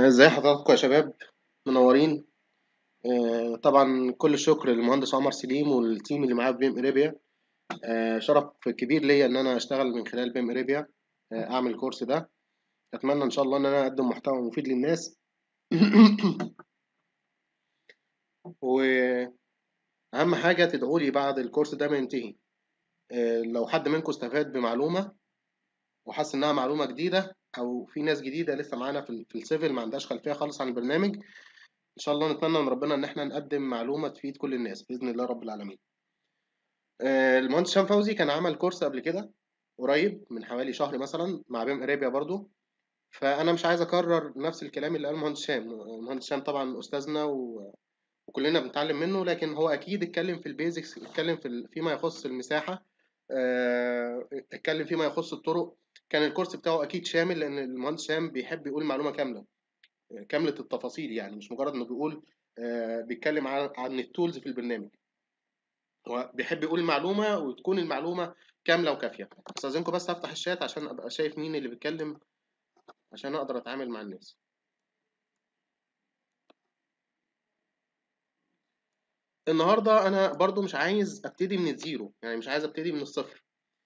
آه، ازاي حضراتكم يا شباب منورين آه، طبعا كل الشكر للمهندس عمر سليم والتيم اللي معاه في بيم اريبيا آه، شرف كبير ليا ان انا اشتغل من خلال بيم اريبيا آه، اعمل الكورس ده اتمنى ان شاء الله ان انا اقدم محتوى مفيد للناس واهم حاجه تدعوا لي بعد الكورس ده ما ينتهي آه، لو حد منكم استفاد بمعلومه وحس انها معلومه جديده او في ناس جديده لسه معانا في ال- في السيفل ما عندهاش خلفيه خالص عن البرنامج ان شاء الله نتمنى من ربنا ان احنا نقدم معلومه تفيد كل الناس باذن الله رب العالمين آه، المهندس هشام فوزي كان عمل كورس قبل كده قريب من حوالي شهر مثلا مع بيم اريبيا برضو فانا مش عايز اكرر نفس الكلام اللي قاله المهندس هشام المهندس هشام طبعا استاذنا و... وكلنا بنتعلم منه لكن هو اكيد اتكلم في البيزكس اتكلم في ال- فيما يخص المساحه آه، اتكلم فيما يخص الطرق كان الكورس بتاعه اكيد شامل لان المهندس هشام بيحب يقول معلومه كامله كامله التفاصيل يعني مش مجرد انه بيقول آه، بيتكلم عن عن التولز في البرنامج هو بيحب يقول المعلومه وتكون المعلومه كامله وكافيه استاذنكم بس افتح الشات عشان ابقى شايف مين اللي بيتكلم عشان اقدر اتعامل مع الناس النهارده انا برضو مش عايز ابتدي من الزيرو يعني مش عايز ابتدي من الصفر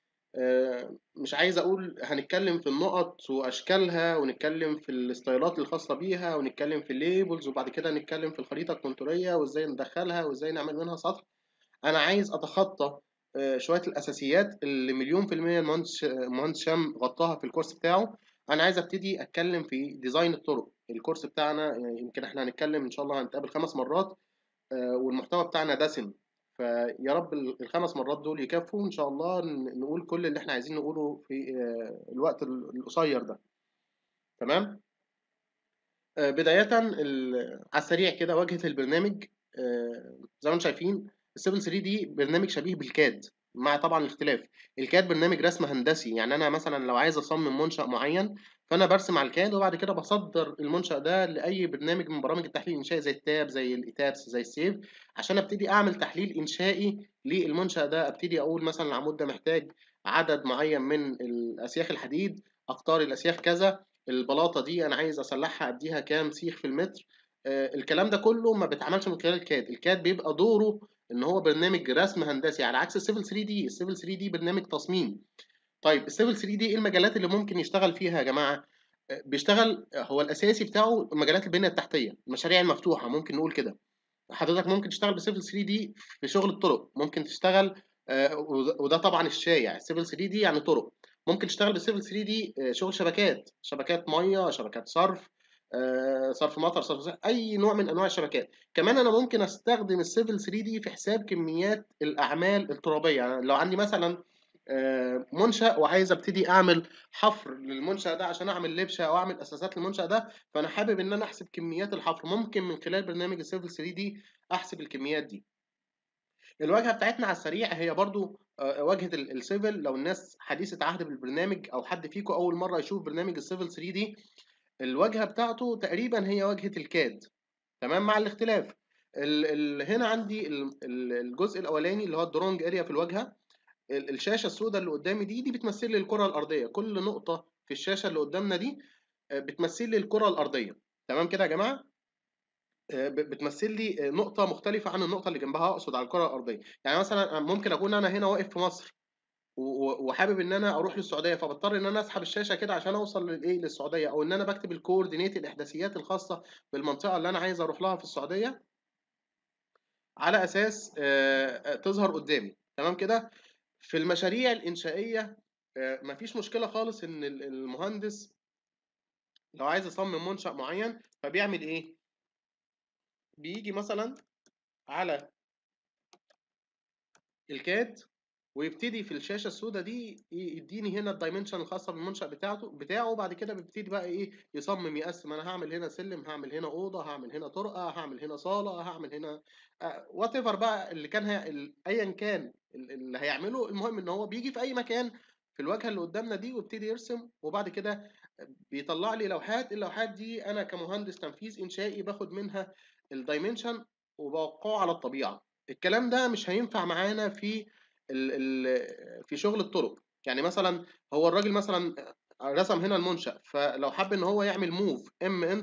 آه، مش عايز اقول هنتكلم في النقط واشكالها ونتكلم في الستايلات الخاصه بيها ونتكلم في الليبلز وبعد كده نتكلم في الخريطه الكونتوريه وازاي ندخلها وازاي نعمل منها سطح انا عايز اتخطى آه، شويه الاساسيات اللي مليون في الميه المهندس المهندس شام غطاها في الكورس بتاعه انا عايز ابتدي اتكلم في ديزاين الطرق الكورس بتاعنا يعني يمكن احنا هنتكلم ان شاء الله هنتقابل خمس مرات آه، والمحتوى بتاعنا دسم فيا رب ال- الخمس مرات دول يكفوا ان شاء الله ن- نقول كل اللي احنا عايزين نقوله في آه، الوقت ال- القصير ده تمام آه، بداية ال- على السريع كده واجهة البرنامج آه، زي ما انتم شايفين السيفل 3 دي برنامج شبيه بالكاد مع طبعا الاختلاف الكاد برنامج رسم هندسي يعني انا مثلا لو عايز اصمم منشأ معين فانا برسم على الكاد وبعد كده بصدر المنشأ ده لاي برنامج من برامج التحليل الانشائي زي التاب زي الايتابس زي السيف عشان ابتدي اعمل تحليل انشائي للمنشأ ده ابتدي اقول مثلا العمود ده محتاج عدد معين من الاسياخ الحديد اختار الاسياخ كذا البلاطه دي انا عايز اصلحها اديها كام سيخ في المتر آه، الكلام ده كله ما بيتعملش من خلال الكاد الكاد بيبقى دوره ان هو برنامج رسم هندسي على عكس السيفل 3 دي السيفل 3 دي برنامج تصميم طيب السيفل 3 دي ايه المجالات اللي ممكن يشتغل فيها يا جماعه آه، بيشتغل هو الاساسي بتاعه مجالات البنيه التحتيه المشاريع المفتوحه ممكن نقول كده حضرتك ممكن تشتغل بسيفل 3 دي في شغل الطرق ممكن تشتغل آه، وده وده طبعا الشائع السيفل 3 دي يعني طرق ممكن تشتغل بسيفل 3 دي آه، شغل شبكات شبكات ميه شبكات صرف آه، صرف مطر صرف صرف اي نوع من انواع الشبكات كمان انا ممكن استخدم السيفل 3 دي في حساب كميات الاعمال الترابيه يعني لو عندي مثلا آه، منشأ وعايز ابتدي اعمل حفر للمنشأ ده عشان اعمل لبشه او اعمل اساسات للمنشأ ده فانا حابب ان انا احسب كميات الحفر ممكن من خلال برنامج السيفل 3 دي احسب الكميات دي الواجهه بتاعتنا على السريع هي برضو آه، واجهه ال- السيفل لو الناس حديثه عهد بالبرنامج او حد فيكم اول مره يشوف برنامج السيفل 3 دي الواجهه بتاعته تقريبا هي واجهه الكاد تمام مع الاختلاف ال ال هنا عندي ال- ال- الجزء الاولاني اللي هو الدرونج اريا في الواجهه ال- الشاشه السوداء اللي قدامي دي دي بتمثل لي الكره الارضيه كل نقطه في الشاشه اللي قدامنا دي آه، بتمثل لي الكره الارضيه تمام كده يا جماعه آه، ب- بتمثل لي آه، نقطه مختلفه عن النقطه اللي جنبها اقصد على الكره الارضيه يعني مثلا ممكن اكون انا هنا واقف في مصر و- و- وحابب ان انا اروح للسعوديه فبضطر ان انا اسحب الشاشه كده عشان اوصل للايه للسعوديه او ان انا بكتب الكوردينيت الاحداثيات الخاصه بالمنطقه اللي انا عايز اروح لها في السعوديه على اساس آه، آه، تظهر قدامي تمام كده في المشاريع الانشائيه آه، مفيش مشكله خالص ان ال- المهندس لو عايز يصمم منشأ معين فبيعمل ايه بيجي مثلا على الكاد ويبتدي في الشاشه السوداء دي ي- يديني هنا الدايمنشن الخاصه بالمنشأ بتاعته بتاعه وبعد كده بيبتدي بقى ايه يصمم يقسم انا هعمل هنا سلم هعمل هنا اوضه هعمل هنا طرقه هعمل هنا صاله هعمل هنا وات ايفر بقى اللي كان هي... ال- ايا كان ال- اللي هيعمله المهم ان هو بيجي في اي مكان في الواجهه اللي قدامنا دي ويبتدي يرسم وبعد كده بيطلع لي لوحات اللوحات دي انا كمهندس تنفيذ انشائي باخد منها الدايمنشن وبوقعه على الطبيعه الكلام ده مش هينفع معانا في ال ال في شغل الطرق يعني مثلا هو الراجل مثلا رسم هنا المنشأ فلو حب ان هو يعمل موف ام انتر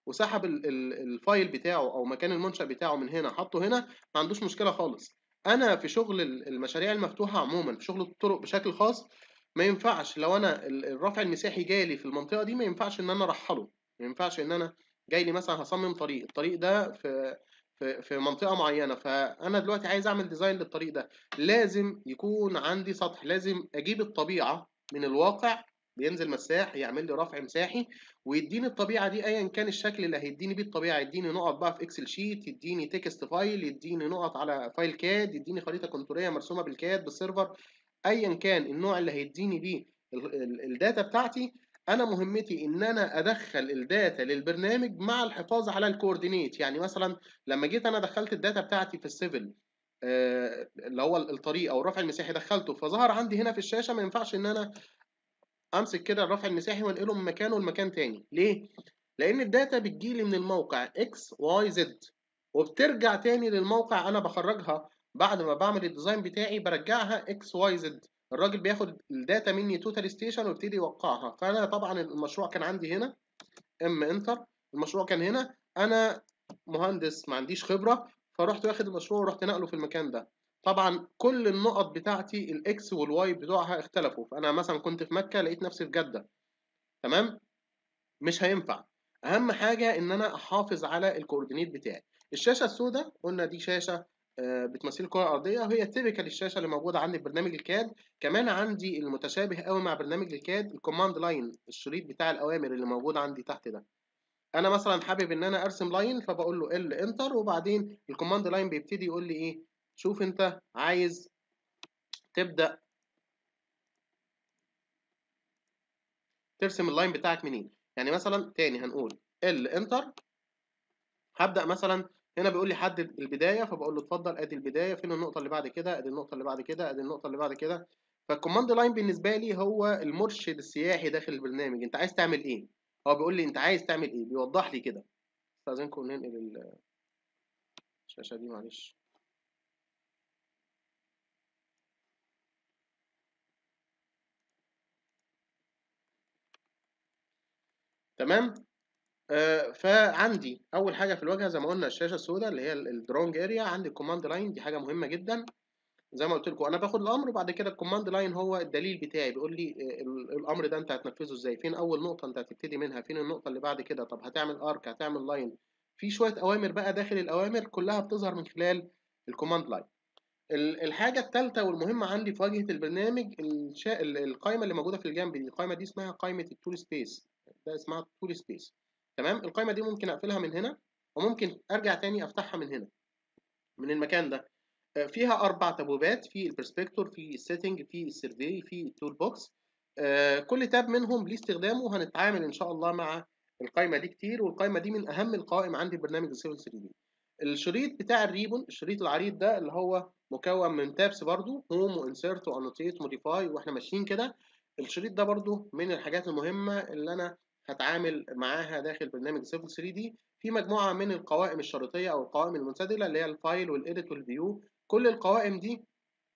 وسحب ال ال الفايل بتاعه او مكان المنشأ بتاعه من هنا حطه هنا ما عندوش مشكله خالص انا في شغل ال- المشاريع المفتوحه عموما في شغل الطرق بشكل خاص ما ينفعش لو انا ال- الرفع المساحي جالي في المنطقه دي ما ينفعش ان انا ارحله ما ينفعش ان انا جاي لي مثلا هصمم طريق الطريق ده في في في منطقه معينه فانا دلوقتي عايز اعمل ديزاين للطريق ده لازم يكون عندي سطح لازم اجيب الطبيعه من الواقع بينزل مساح يعمل لي رفع مساحي ويديني الطبيعه دي ايا كان الشكل اللي هيديني بيه الطبيعه يديني نقط بقى في اكسل شيت يديني تكست فايل يديني نقط على فايل كاد يديني خريطه كونتوريه مرسومه بالكاد بالسيرفر ايا كان النوع اللي هيديني بيه ال- ال- الداتا بتاعتي انا مهمتي ان انا ادخل الداتا للبرنامج مع الحفاظ على الكوردينيت يعني مثلا لما جيت انا دخلت الداتا بتاعتي في السيفل آه، اللي هو الطريق او الرفع المساحي دخلته فظهر عندي هنا في الشاشه ما ينفعش ان انا امسك كده الرفع المساحي وانقله من مكانه لمكان تاني ليه لان الداتا بتجيلي من الموقع اكس واي زد وبترجع تاني للموقع انا بخرجها بعد ما بعمل الديزاين بتاعي برجعها اكس واي زد الراجل بياخد الداتا مني توتال ستيشن ويبتدي يوقعها فانا طبعا المشروع كان عندي هنا ام انتر المشروع كان هنا انا مهندس ما عنديش خبره فرحت واخد المشروع ورحت نقله في المكان ده طبعا كل النقط بتاعتي الاكس والواي بتوعها اختلفوا فانا مثلا كنت في مكه لقيت نفسي في جده تمام مش هينفع اهم حاجه ان انا احافظ على الكوردينيت بتاعي الشاشه السوداء قلنا دي شاشه آه، بتمثل الكره الارضيه وهي تيبيكال الشاشه اللي موجوده عندي في برنامج الكاد كمان عندي المتشابه قوي مع برنامج الكاد الكوماند لاين الشريط بتاع الاوامر اللي موجود عندي تحت ده انا مثلا حابب ان انا ارسم لاين فبقول له ال انتر وبعدين الكوماند لاين بيبتدي يقول لي ايه شوف انت عايز تبدا ترسم اللاين بتاعك منين يعني مثلا تاني هنقول ال انتر هبدا مثلا هنا بيقول لي حدد البدايه فبقول له اتفضل ادي البدايه فين النقطه اللي بعد كده ادي النقطه اللي بعد كده ادي النقطه اللي بعد كده فالكوماند لاين بالنسبه لي هو المرشد السياحي داخل البرنامج انت عايز تعمل ايه هو بيقول لي انت عايز تعمل ايه بيوضح لي كده استاذنكم ننقل الشاشه دي معلش تمام آه فعندي اول حاجه في الواجهه زي ما قلنا الشاشه السوداء اللي هي الدرونج اريا عندي الكوماند لاين دي حاجه مهمه جدا زي ما قلت لكم انا باخد الامر وبعد كده الكوماند لاين هو الدليل بتاعي بيقول لي آه، ال- الامر ده انت هتنفذه ازاي فين اول نقطه انت هتبتدي منها فين النقطه اللي بعد كده طب هتعمل ارك هتعمل لاين في شويه اوامر بقى داخل الاوامر كلها بتظهر من خلال الكوماند لاين ال- الحاجه الثالثه والمهمه عندي في واجهه البرنامج الشا... ال- القائمه اللي موجوده في الجنب دي القائمه دي اسمها قائمه التول سبيس ده اسمها التول سبيس تمام القائمه دي ممكن اقفلها من هنا وممكن ارجع تاني افتحها من هنا من المكان ده آه، فيها اربع تبويبات في البرسبكتور في السيتنج في السيرفي في التول بوكس آه، كل تاب منهم ليه استخدامه وهنتعامل ان شاء الله مع القائمه دي كتير والقائمه دي من اهم القوائم عندي في برنامج السيفل 3 دي الشريط بتاع الريبون الشريط العريض ده اللي هو مكون من تابس برضو هوم وانسيرت وانوتيت موديفاي واحنا ماشيين كده الشريط ده برضو من الحاجات المهمه اللي انا هتعامل معاها داخل برنامج سيفل 3 دي في مجموعه من القوائم الشريطيه او القوائم المنسدله اللي هي الفايل والايديت والفيو كل القوائم دي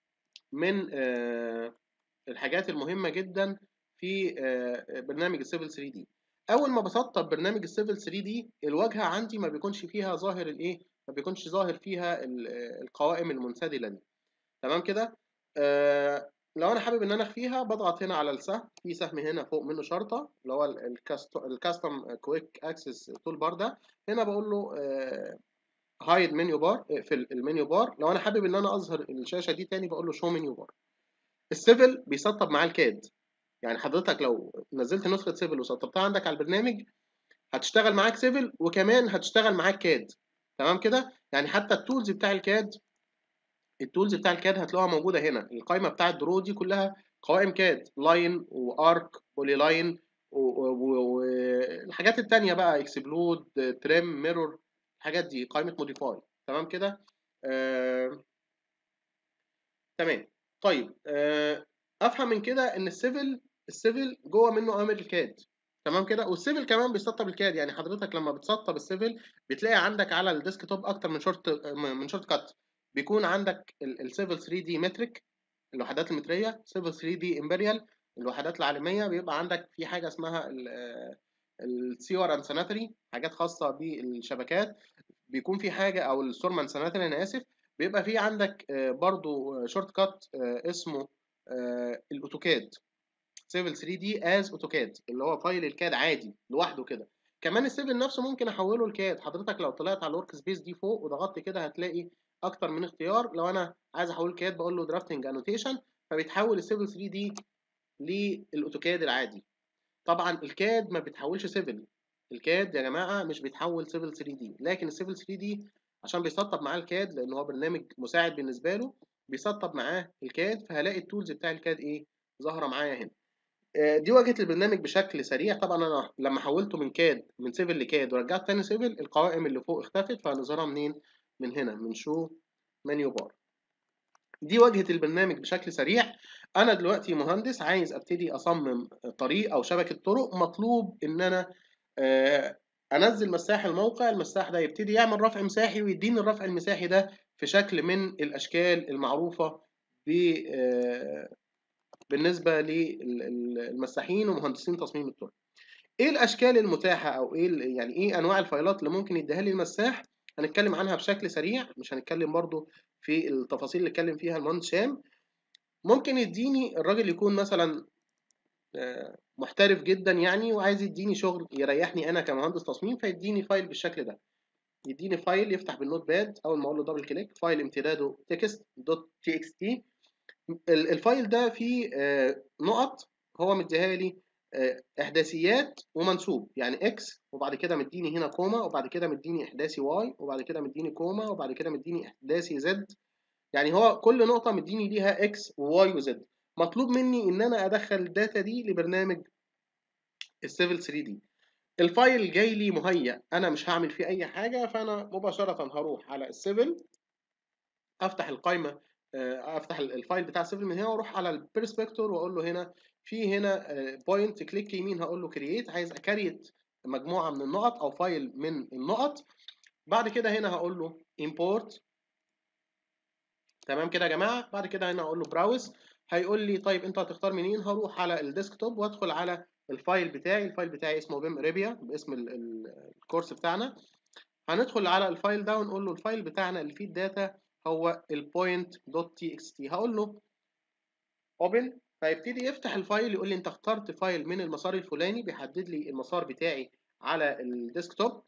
من آه، الحاجات المهمه جدا في آه، برنامج السيفل 3 دي اول ما بسطب برنامج السيفل 3 دي الواجهه عندي ما بيكونش فيها ظاهر الايه ما بيكونش ظاهر فيها ال- آه، القوائم المنسدله دي تمام كده آه لو انا حابب ان انا اخفيها بضغط هنا على السهم في سهم هنا فوق منه شرطه اللي هو الكاستم كويك اكسس تول بار ده هنا بقول له هايد منيو بار اقفل المنيو بار لو انا حابب ان انا اظهر الشاشه دي تاني بقول له شو منيو بار السيفل بيسطب معاه الكاد يعني حضرتك لو نزلت نسخه سيفل وسطبتها عندك على البرنامج هتشتغل معاك سيفل وكمان هتشتغل معاك كاد تمام كده يعني حتى التولز بتاع الكاد التولز بتاع الكاد هتلاقوها موجوده هنا القائمه بتاع الدرو دي كلها قوائم كاد لاين وارك بولي لاين والحاجات التانية بقى اكسبلود تريم ميرور الحاجات دي قائمه موديفاي تمام كده آه... تمام طيب آه... افهم من كده ان السيفل السيفل جوه منه اوامر الكاد تمام كده والسيفل كمان بيسطب الكاد يعني حضرتك لما بتسطب السيفل بتلاقي عندك على الديسك توب اكتر من شورت من شورت كات بيكون عندك السيفل 3 دي متريك الوحدات المتريه سيفل 3 دي امبريال الوحدات العالميه بيبقى عندك في حاجه اسمها السيور اند ساناتري حاجات خاصه بالشبكات بيكون في حاجه او الستورم اند ساناتري انا اسف بيبقى في عندك برضو شورت كات اسمه الاوتوكاد سيفل 3 دي از اوتوكاد اللي هو فايل الكاد عادي لوحده كده كمان السيفل نفسه ممكن احوله لكاد حضرتك لو طلعت على الورك سبيس دي فوق وضغطت كده هتلاقي اكتر من اختيار لو انا عايز احوله لكاد بقول له درافتنج انوتيشن فبيتحول السيفل 3 دي للاوتوكاد العادي طبعا الكاد ما بيتحولش سيفل الكاد يا جماعه مش بيتحول سيفل 3 دي لكن السيفل 3 دي عشان بيسطب معاه الكاد لان هو برنامج مساعد بالنسبه له بيسطب معاه الكاد فهلاقي التولز بتاع الكاد ايه ظاهره معايا هنا دي واجهه البرنامج بشكل سريع طبعا انا لما حولته من كاد من سيفل لكاد ورجعت تاني سيفل القوائم اللي فوق اختفت فهنظهرها منين من هنا من شو منيو بار دي واجهه البرنامج بشكل سريع انا دلوقتي مهندس عايز ابتدي اصمم طريق او شبكه طرق مطلوب ان انا انزل مساح الموقع المساح ده يبتدي يعمل رفع مساحي ويديني الرفع المساحي ده في شكل من الاشكال المعروفه ب بالنسبه للمساحين ومهندسين تصميم الطرق ايه الاشكال المتاحه او ايه يعني ايه انواع الفايلات اللي ممكن يديها لي المساح هنتكلم عنها بشكل سريع مش هنتكلم برضو في التفاصيل اللي اتكلم فيها المهندس هشام ممكن يديني الراجل يكون مثلا محترف جدا يعني وعايز يديني شغل يريحني انا كمهندس تصميم فيديني فايل بالشكل ده يديني فايل يفتح بالنوت باد اول ما اقول له دبل كليك فايل امتداده تكست دوت تي اكس تي الفايل ده فيه نقط هو مديها لي احداثيات ومنسوب يعني اكس وبعد كده مديني هنا كوما وبعد كده مديني احداثي واي وبعد كده مديني كوما وبعد كده مديني احداثي زد يعني هو كل نقطه مديني ليها اكس وواي وزد مطلوب مني ان انا ادخل الداتا دي لبرنامج السيفل 3 دي الفايل جاي لي مهيأ انا مش هعمل فيه اي حاجه فانا مباشره هروح على السيفل افتح القائمه افتح الفايل بتاع السيفل من هنا واروح على البرسبكتور واقول له هنا في هنا بوينت كليك يمين هقول له كرييت عايز اكريت مجموعه من النقط او فايل من النقط بعد كده هنا هقول له import تمام كده يا جماعه بعد كده هنا هقول له براوز هيقول لي طيب انت هتختار منين هروح على الديسكتوب وادخل على الفايل بتاعي الفايل بتاعي اسمه بيم اريبيا باسم الكورس بتاعنا هندخل على الفايل ده ونقول له الفايل بتاعنا اللي فيه الداتا هو البوينت دوت تي اكس تي هقول له اوبن فيبتدي يفتح الفايل يقول لي انت اخترت فايل من المسار الفلاني بيحدد لي المسار بتاعي على الديسكتوب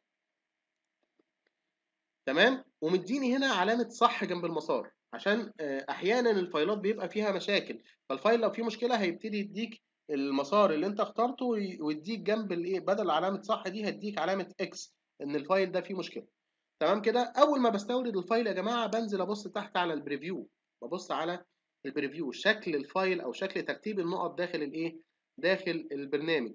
تمام ومديني هنا علامه صح جنب المسار عشان احيانا الفايلات بيبقى فيها مشاكل فالفايل لو فيه مشكله هيبتدي يديك المسار اللي انت اخترته ويديك جنب الايه بدل علامه صح دي هيديك علامه اكس ان الفايل ده فيه مشكله تمام كده اول ما بستورد الفايل يا جماعه بنزل ابص تحت على البريفيو ببص على البريفيو شكل الفايل او شكل ترتيب النقط داخل الايه داخل البرنامج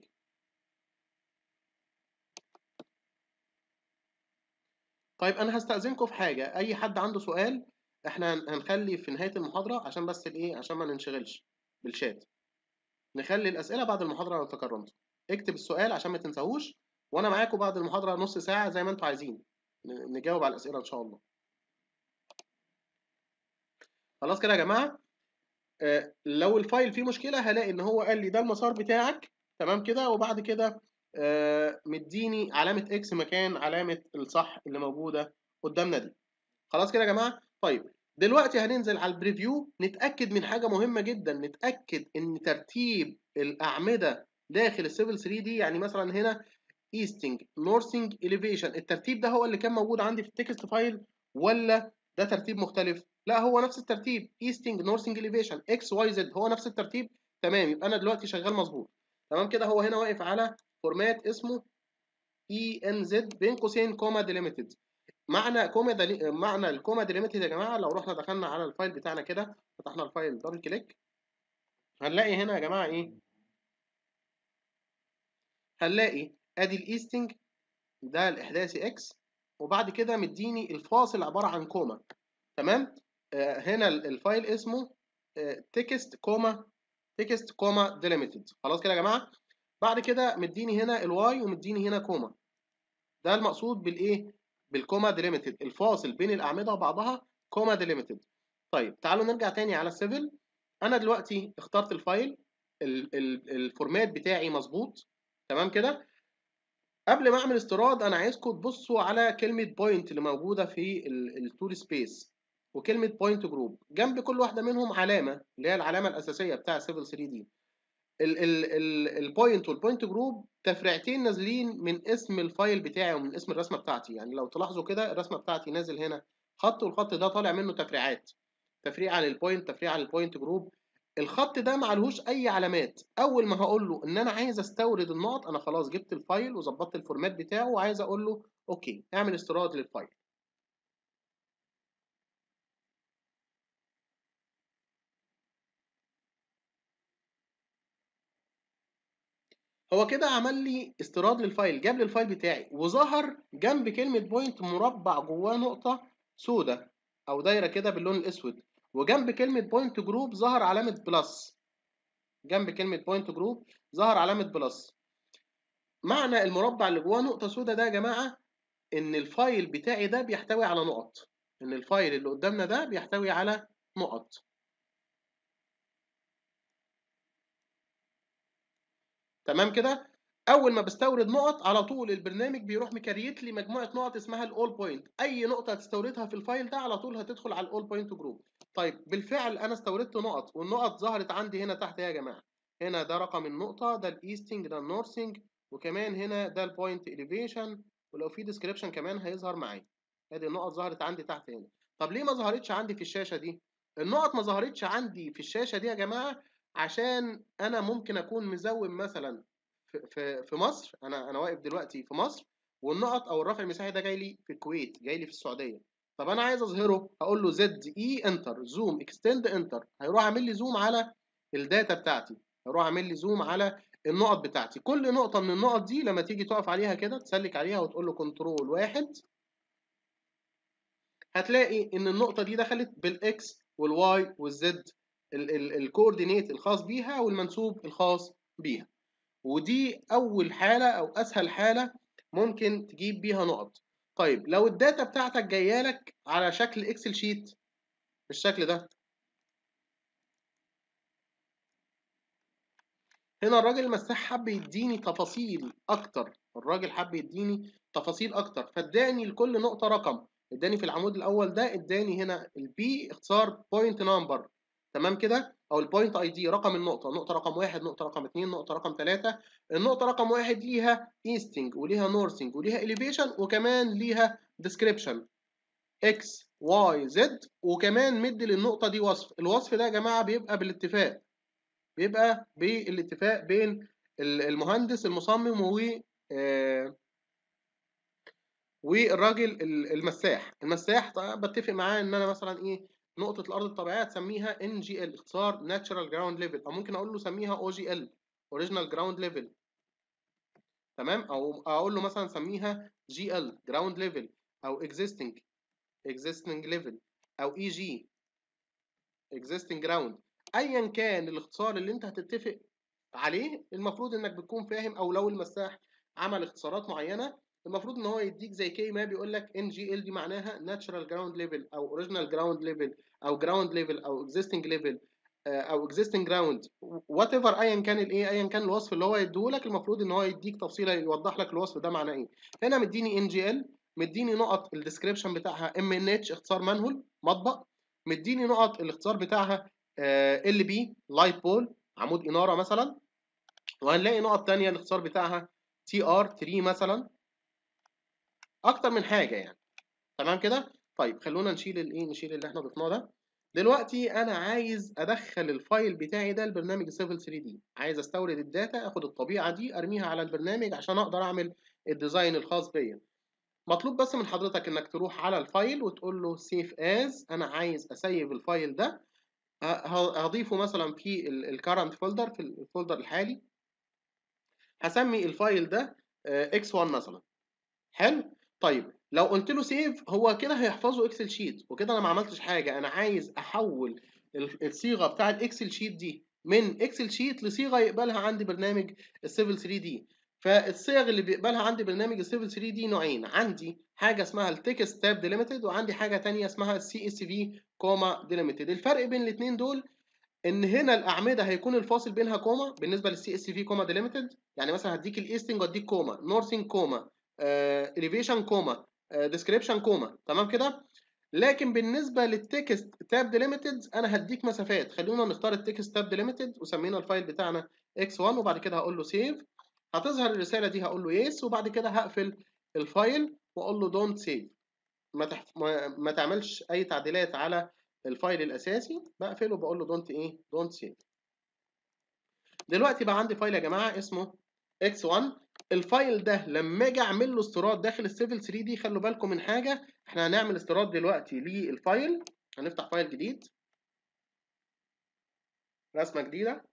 طيب انا هستأذنكم في حاجه اي حد عنده سؤال احنا هنخلي في نهايه المحاضره عشان بس الايه عشان ما ننشغلش بالشات نخلي الاسئله بعد المحاضره لو تكرمت اكتب السؤال عشان ما تنساهوش وانا معاكم بعد المحاضره نص ساعه زي ما انتم عايزين نجاوب على الاسئله ان شاء الله خلاص كده يا جماعه آه لو الفايل فيه مشكله هلاقي ان هو قال لي ده المسار بتاعك تمام كده وبعد كده آه مديني علامه اكس مكان علامه الصح اللي موجوده قدامنا دي خلاص كده يا جماعه طيب دلوقتي هننزل على البريفيو نتاكد من حاجه مهمه جدا نتاكد ان ترتيب الاعمده داخل السيفل 3 دي يعني مثلا هنا ايستنج نورثنج اليفيشن الترتيب ده هو اللي كان موجود عندي في التكست فايل ولا ده ترتيب مختلف لا هو نفس الترتيب ايستنج نورثنج اليفيشن اكس واي زد هو نفس الترتيب تمام يبقى انا دلوقتي شغال مظبوط تمام كده هو هنا واقف على فورمات اسمه اي ان زد بين قوسين كوما ديليميتد معنى كوما دلي... معنى الكوما ديليميتد يا جماعه لو رحنا دخلنا على الفايل بتاعنا كده فتحنا الفايل دبل كليك هنلاقي هنا يا جماعه ايه هنلاقي ادي الايستنج ده الاحداثي اكس وبعد كده مديني الفاصل عباره عن كوما تمام آه هنا الفايل اسمه تكست كوما تكست كوما ديليميتد خلاص كده يا جماعه بعد كده مديني هنا الواي ومديني هنا كوما ده المقصود بالايه بالكوما ديليميتد الفاصل بين الاعمده وبعضها كوما ديليميتد طيب تعالوا نرجع تاني على السيفل انا دلوقتي اخترت الفايل ال ال الفورمات بتاعي مظبوط تمام كده قبل ما اعمل استيراد انا عايزكم تبصوا على كلمه بوينت اللي موجوده في التول سبيس وكلمه بوينت جروب جنب كل واحده منهم علامه اللي هي العلامه الاساسيه بتاع سيفل 3 دي البوينت والبوينت جروب تفريعتين نازلين من اسم الفايل بتاعي ومن اسم الرسمه بتاعتي يعني لو تلاحظوا كده الرسمه بتاعتي نازل هنا خط والخط ده طالع منه تفريعات تفريع للبوينت تفريع للبوينت جروب الخط ده معلهوش اي علامات اول ما هقول له ان انا عايز استورد النقط انا خلاص جبت الفايل وظبطت الفورمات بتاعه وعايز اقول له اوكي اعمل استيراد للفايل هو كده عمل لي استيراد للفايل جاب لي الفايل بتاعي وظهر جنب كلمة بوينت مربع جواه نقطة سودة أو دايرة كده باللون الأسود وجنب كلمة بوينت جروب ظهر علامة بلس جنب كلمة بوينت جروب ظهر علامة بلس معنى المربع اللي جواه نقطة سودة ده يا جماعة إن الفايل بتاعي ده بيحتوي على نقط إن الفايل اللي قدامنا ده بيحتوي على نقط تمام كده اول ما بستورد نقط على طول البرنامج بيروح مكريت لي مجموعه نقط اسمها الاول بوينت اي نقطه هتستوردها في الفايل ده على طول هتدخل على الاول بوينت جروب طيب بالفعل انا استوردت نقط والنقط ظهرت عندي هنا تحت يا جماعه هنا ده رقم النقطه ده الايستنج ده النورثنج وكمان هنا ده البوينت اليفيشن ولو في ديسكريبشن كمان هيظهر معايا ادي النقط ظهرت عندي تحت هنا طب ليه ما ظهرتش عندي في الشاشه دي النقط ما ظهرتش عندي في الشاشه دي يا جماعه عشان انا ممكن اكون مزوم مثلا في في مصر انا انا واقف دلوقتي في مصر والنقط او الرفع المساحي ده جاي لي في الكويت جاي لي في السعوديه طب انا عايز اظهره هقول له زد اي انتر زوم اكستند انتر هيروح عامل لي زوم على الداتا بتاعتي هيروح عامل لي زوم على النقط بتاعتي كل نقطه من النقط دي لما تيجي تقف عليها كده تسلك عليها وتقول له كنترول واحد هتلاقي ان النقطه دي دخلت بالاكس والواي والزد الكوردينيت الخاص بيها والمنسوب الخاص بيها ودي اول حاله او اسهل حاله ممكن تجيب بيها نقط طيب لو الداتا بتاعتك جايه لك على شكل اكسل شيت بالشكل ده هنا الراجل المساح حب يديني تفاصيل اكتر الراجل حب يديني تفاصيل اكتر فاداني لكل نقطه رقم اداني في العمود الاول ده اداني هنا البي اختصار بوينت نمبر تمام كده او البوينت اي دي رقم النقطه نقطه رقم واحد نقطه رقم اثنين نقطه رقم ثلاثة النقطه رقم واحد ليها ايستنج وليها نورثنج وليها اليفيشن وكمان ليها ديسكريبشن اكس واي زد وكمان مدي للنقطه دي وصف الوصف ده يا جماعه بيبقى بالاتفاق بيبقى بالاتفاق بين المهندس المصمم و والراجل المساح المساح بتفق معاه ان انا مثلا ايه نقطة الأرض الطبيعية تسميها NGL اختصار Natural Ground Level أو ممكن أقول له سميها OGL Original Ground Level تمام أو أقول له مثلا سميها GL Ground Level أو Existing Existing Level أو EG Existing Ground أيا كان الاختصار اللي أنت هتتفق عليه المفروض إنك بتكون فاهم أو لو المساح عمل اختصارات معينة المفروض ان هو يديك زي كي ما بيقول لك ان جي ال دي معناها ناتشرال جراوند ليفل او اوريجينال جراوند ليفل او جراوند ليفل او اكزيستنج ليفل او اكزيستنج جراوند وات ايفر ايا كان الايه ايا كان الوصف اللي هو يديهولك المفروض ان هو يديك تفصيله يوضح لك الوصف ده معناه ايه هنا مديني ان جي ال مديني نقط الديسكريبشن بتاعها ام ان اتش اختصار مانهول مطبق مديني نقط الاختصار بتاعها ال بي لايت بول عمود اناره مثلا وهنلاقي نقط ثانيه الاختصار بتاعها تي ار 3 مثلا اكتر من حاجه يعني تمام كده طيب خلونا نشيل الايه نشيل اللي احنا ضفناه ده دلوقتي انا عايز ادخل الفايل بتاعي ده البرنامج سيفل 3 دي عايز استورد الداتا اخد الطبيعه دي ارميها على البرنامج عشان اقدر اعمل الديزاين الخاص بيا مطلوب بس من حضرتك انك تروح على الفايل وتقول له سيف از انا عايز اسيف الفايل ده هضيفه مثلا في الكرنت فولدر في الفولدر الحالي هسمي الفايل ده x1 مثلا حلو طيب لو قلت له سيف هو كده هيحفظه اكسل شيت وكده انا ما عملتش حاجه انا عايز احول الصيغه بتاع الاكسل شيت دي من اكسل شيت لصيغه يقبلها عندي برنامج السيفل 3 دي فالصيغ اللي بيقبلها عندي برنامج السيفل 3 دي نوعين عندي حاجه اسمها التكست تاب ديليميتد وعندي حاجه ثانيه اسمها السي اس في كوما ديليميتد الفرق بين الاثنين دول ان هنا الاعمده هيكون الفاصل بينها كوما بالنسبه للسي اس في كوما ديليميتد يعني مثلا هديك الايستنج واديك كوما نورثنج كوما اليفيشن كوما ديسكريبشن كوما تمام كده لكن بالنسبه للتكست تاب ديليميتد انا هديك مسافات خلونا نختار التكست تاب ديليميتد وسمينا الفايل بتاعنا x1 وبعد كده هقول له سيف هتظهر الرساله دي هقول له يس وبعد كده هقفل الفايل واقول له دونت سيف ما, تح... ما... ما تعملش اي تعديلات على الفايل الاساسي بقفله وبقول له دونت ايه دونت سيف دلوقتي بقى عندي فايل يا جماعه اسمه x1 الفايل ده لما اجي اعمل له استيراد داخل السيفل 3 دي خلوا بالكم من حاجه احنا هنعمل استيراد دلوقتي للفايل هنفتح فايل جديد رسمه جديده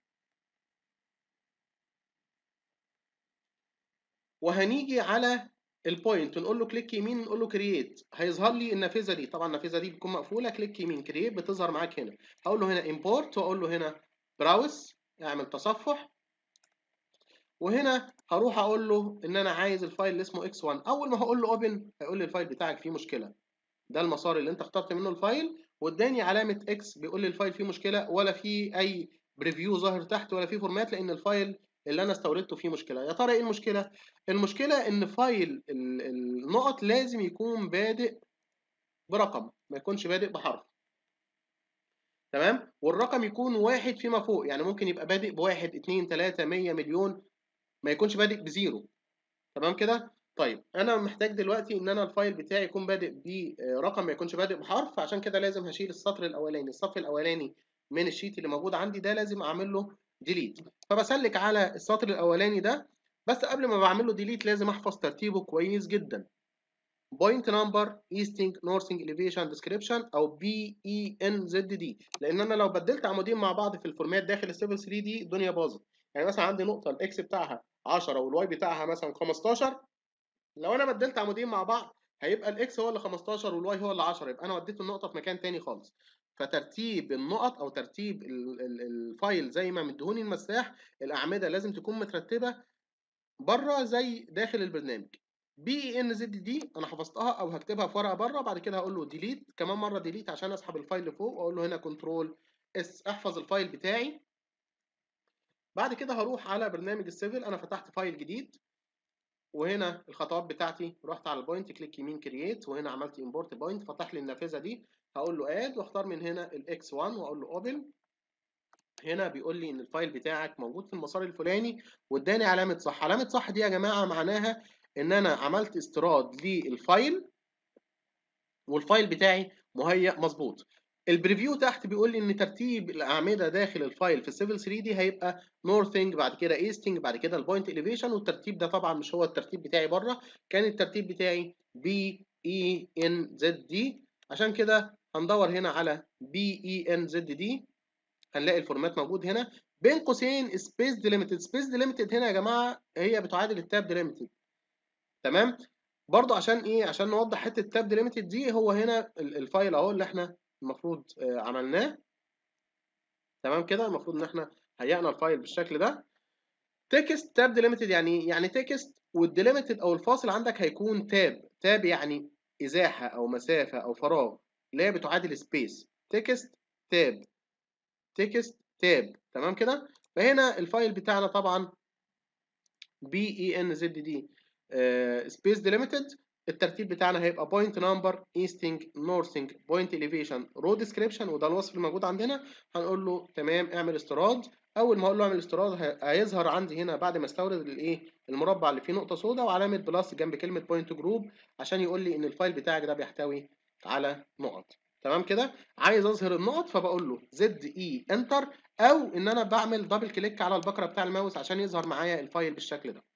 وهنيجي على البوينت نقول له كليك يمين نقول له كرييت هيظهر لي النافذه دي طبعا النافذه دي بتكون مقفوله كليك يمين كرييت بتظهر معاك هنا هقول له هنا امبورت واقول له هنا براوس اعمل تصفح وهنا هروح اقول له ان انا عايز الفايل اللي اسمه x1 اول ما هقول له اوبن هيقول لي الفايل بتاعك فيه مشكله ده المسار اللي انت اخترت منه الفايل واداني علامه اكس بيقول لي الفايل فيه مشكله ولا فيه اي بريفيو ظاهر تحت ولا فيه فورمات لان الفايل اللي انا استوردته فيه مشكله يا ترى ايه المشكله المشكله ان فايل النقط لازم يكون بادئ برقم ما يكونش بادئ بحرف تمام والرقم يكون واحد فيما فوق يعني ممكن يبقى بادئ بواحد اتنين تلاتة مية مليون ما يكونش بادئ بزيرو تمام كده طيب انا محتاج دلوقتي ان انا الفايل بتاعي يكون بادئ برقم ما يكونش بادئ بحرف عشان كده لازم هشيل السطر الاولاني الصف الاولاني من الشيت اللي موجود عندي ده لازم اعمل له ديليت فبسلك على السطر الاولاني ده بس قبل ما بعمل له ديليت لازم احفظ ترتيبه كويس جدا بوينت نمبر ايستنج نورثنج اليفيشن ديسكريبشن او بي اي ان زد دي لان انا لو بدلت عمودين مع بعض في الفورمات داخل السيفل 3 دي الدنيا باظت يعني مثلا عندي نقطه الاكس بتاعها 10 والواي بتاعها مثلا 15 لو انا بدلت عمودين مع بعض هيبقى الاكس هو اللي 15 والواي هو اللي 10 يبقى انا وديت النقطه في مكان تاني خالص فترتيب النقط او ترتيب الفايل زي ما مديهوني المساح الاعمده لازم تكون مترتبه بره زي داخل البرنامج بي ان زد دي انا حفظتها او هكتبها في ورقه بره بعد كده هقول له ديليت كمان مره ديليت عشان اسحب الفايل لفوق واقول له هنا كنترول اس احفظ الفايل بتاعي بعد كده هروح على برنامج السيفل انا فتحت فايل جديد وهنا الخطوات بتاعتي رحت على البوينت كليك يمين كرييت وهنا عملت امبورت بوينت فتح لي النافذه دي هقول له اد واختار من هنا الاكس 1 واقول له اوبن هنا بيقول لي ان الفايل بتاعك موجود في المسار الفلاني واداني علامه صح علامه صح دي يا جماعه معناها ان انا عملت استيراد للفايل والفايل بتاعي مهيأ مظبوط البريفيو تحت بيقول لي ان ترتيب الاعمده داخل الفايل في السيفل 3 دي هيبقى نورثنج بعد كده ايستنج بعد كده البوينت اليفيشن والترتيب ده طبعا مش هو الترتيب بتاعي بره كان الترتيب بتاعي بي اي ان زد دي عشان كده هندور هنا على بي اي ان زد دي هنلاقي الفورمات موجود هنا بين قوسين سبيس ديليميتد سبيس ديليميتد هنا يا جماعه هي بتعادل التاب ديليميتد تمام برضه عشان ايه عشان نوضح حته التاب ديليميتد دي هو هنا الفايل اهو اللي احنا المفروض عملناه تمام كده المفروض ان احنا هيئنا الفايل بالشكل ده تكست تاب ديليميتد يعني يعني تكست والديليميتد او الفاصل عندك هيكون تاب تاب يعني ازاحه او مسافه او فراغ اللي هي بتعادل سبيس تكست تاب تكست تاب تمام كده فهنا الفايل بتاعنا طبعا بي اي ان زد دي سبيس ديليميتد الترتيب بتاعنا هيبقى بوينت نمبر ايستنج نورثنج بوينت اليفيشن رو ديسكريبشن وده الوصف الموجود عندنا هنقول له تمام اعمل استيراد اول ما اقول له اعمل استيراد هيظهر عندي هنا بعد ما استورد الايه المربع اللي فيه نقطه سوداء وعلامه بلس جنب كلمه بوينت جروب عشان يقول لي ان الفايل بتاعك ده بيحتوي على نقط تمام كده عايز اظهر النقط فبقول له زد اي انتر او ان انا بعمل دبل كليك على البكره بتاع الماوس عشان يظهر معايا الفايل بالشكل ده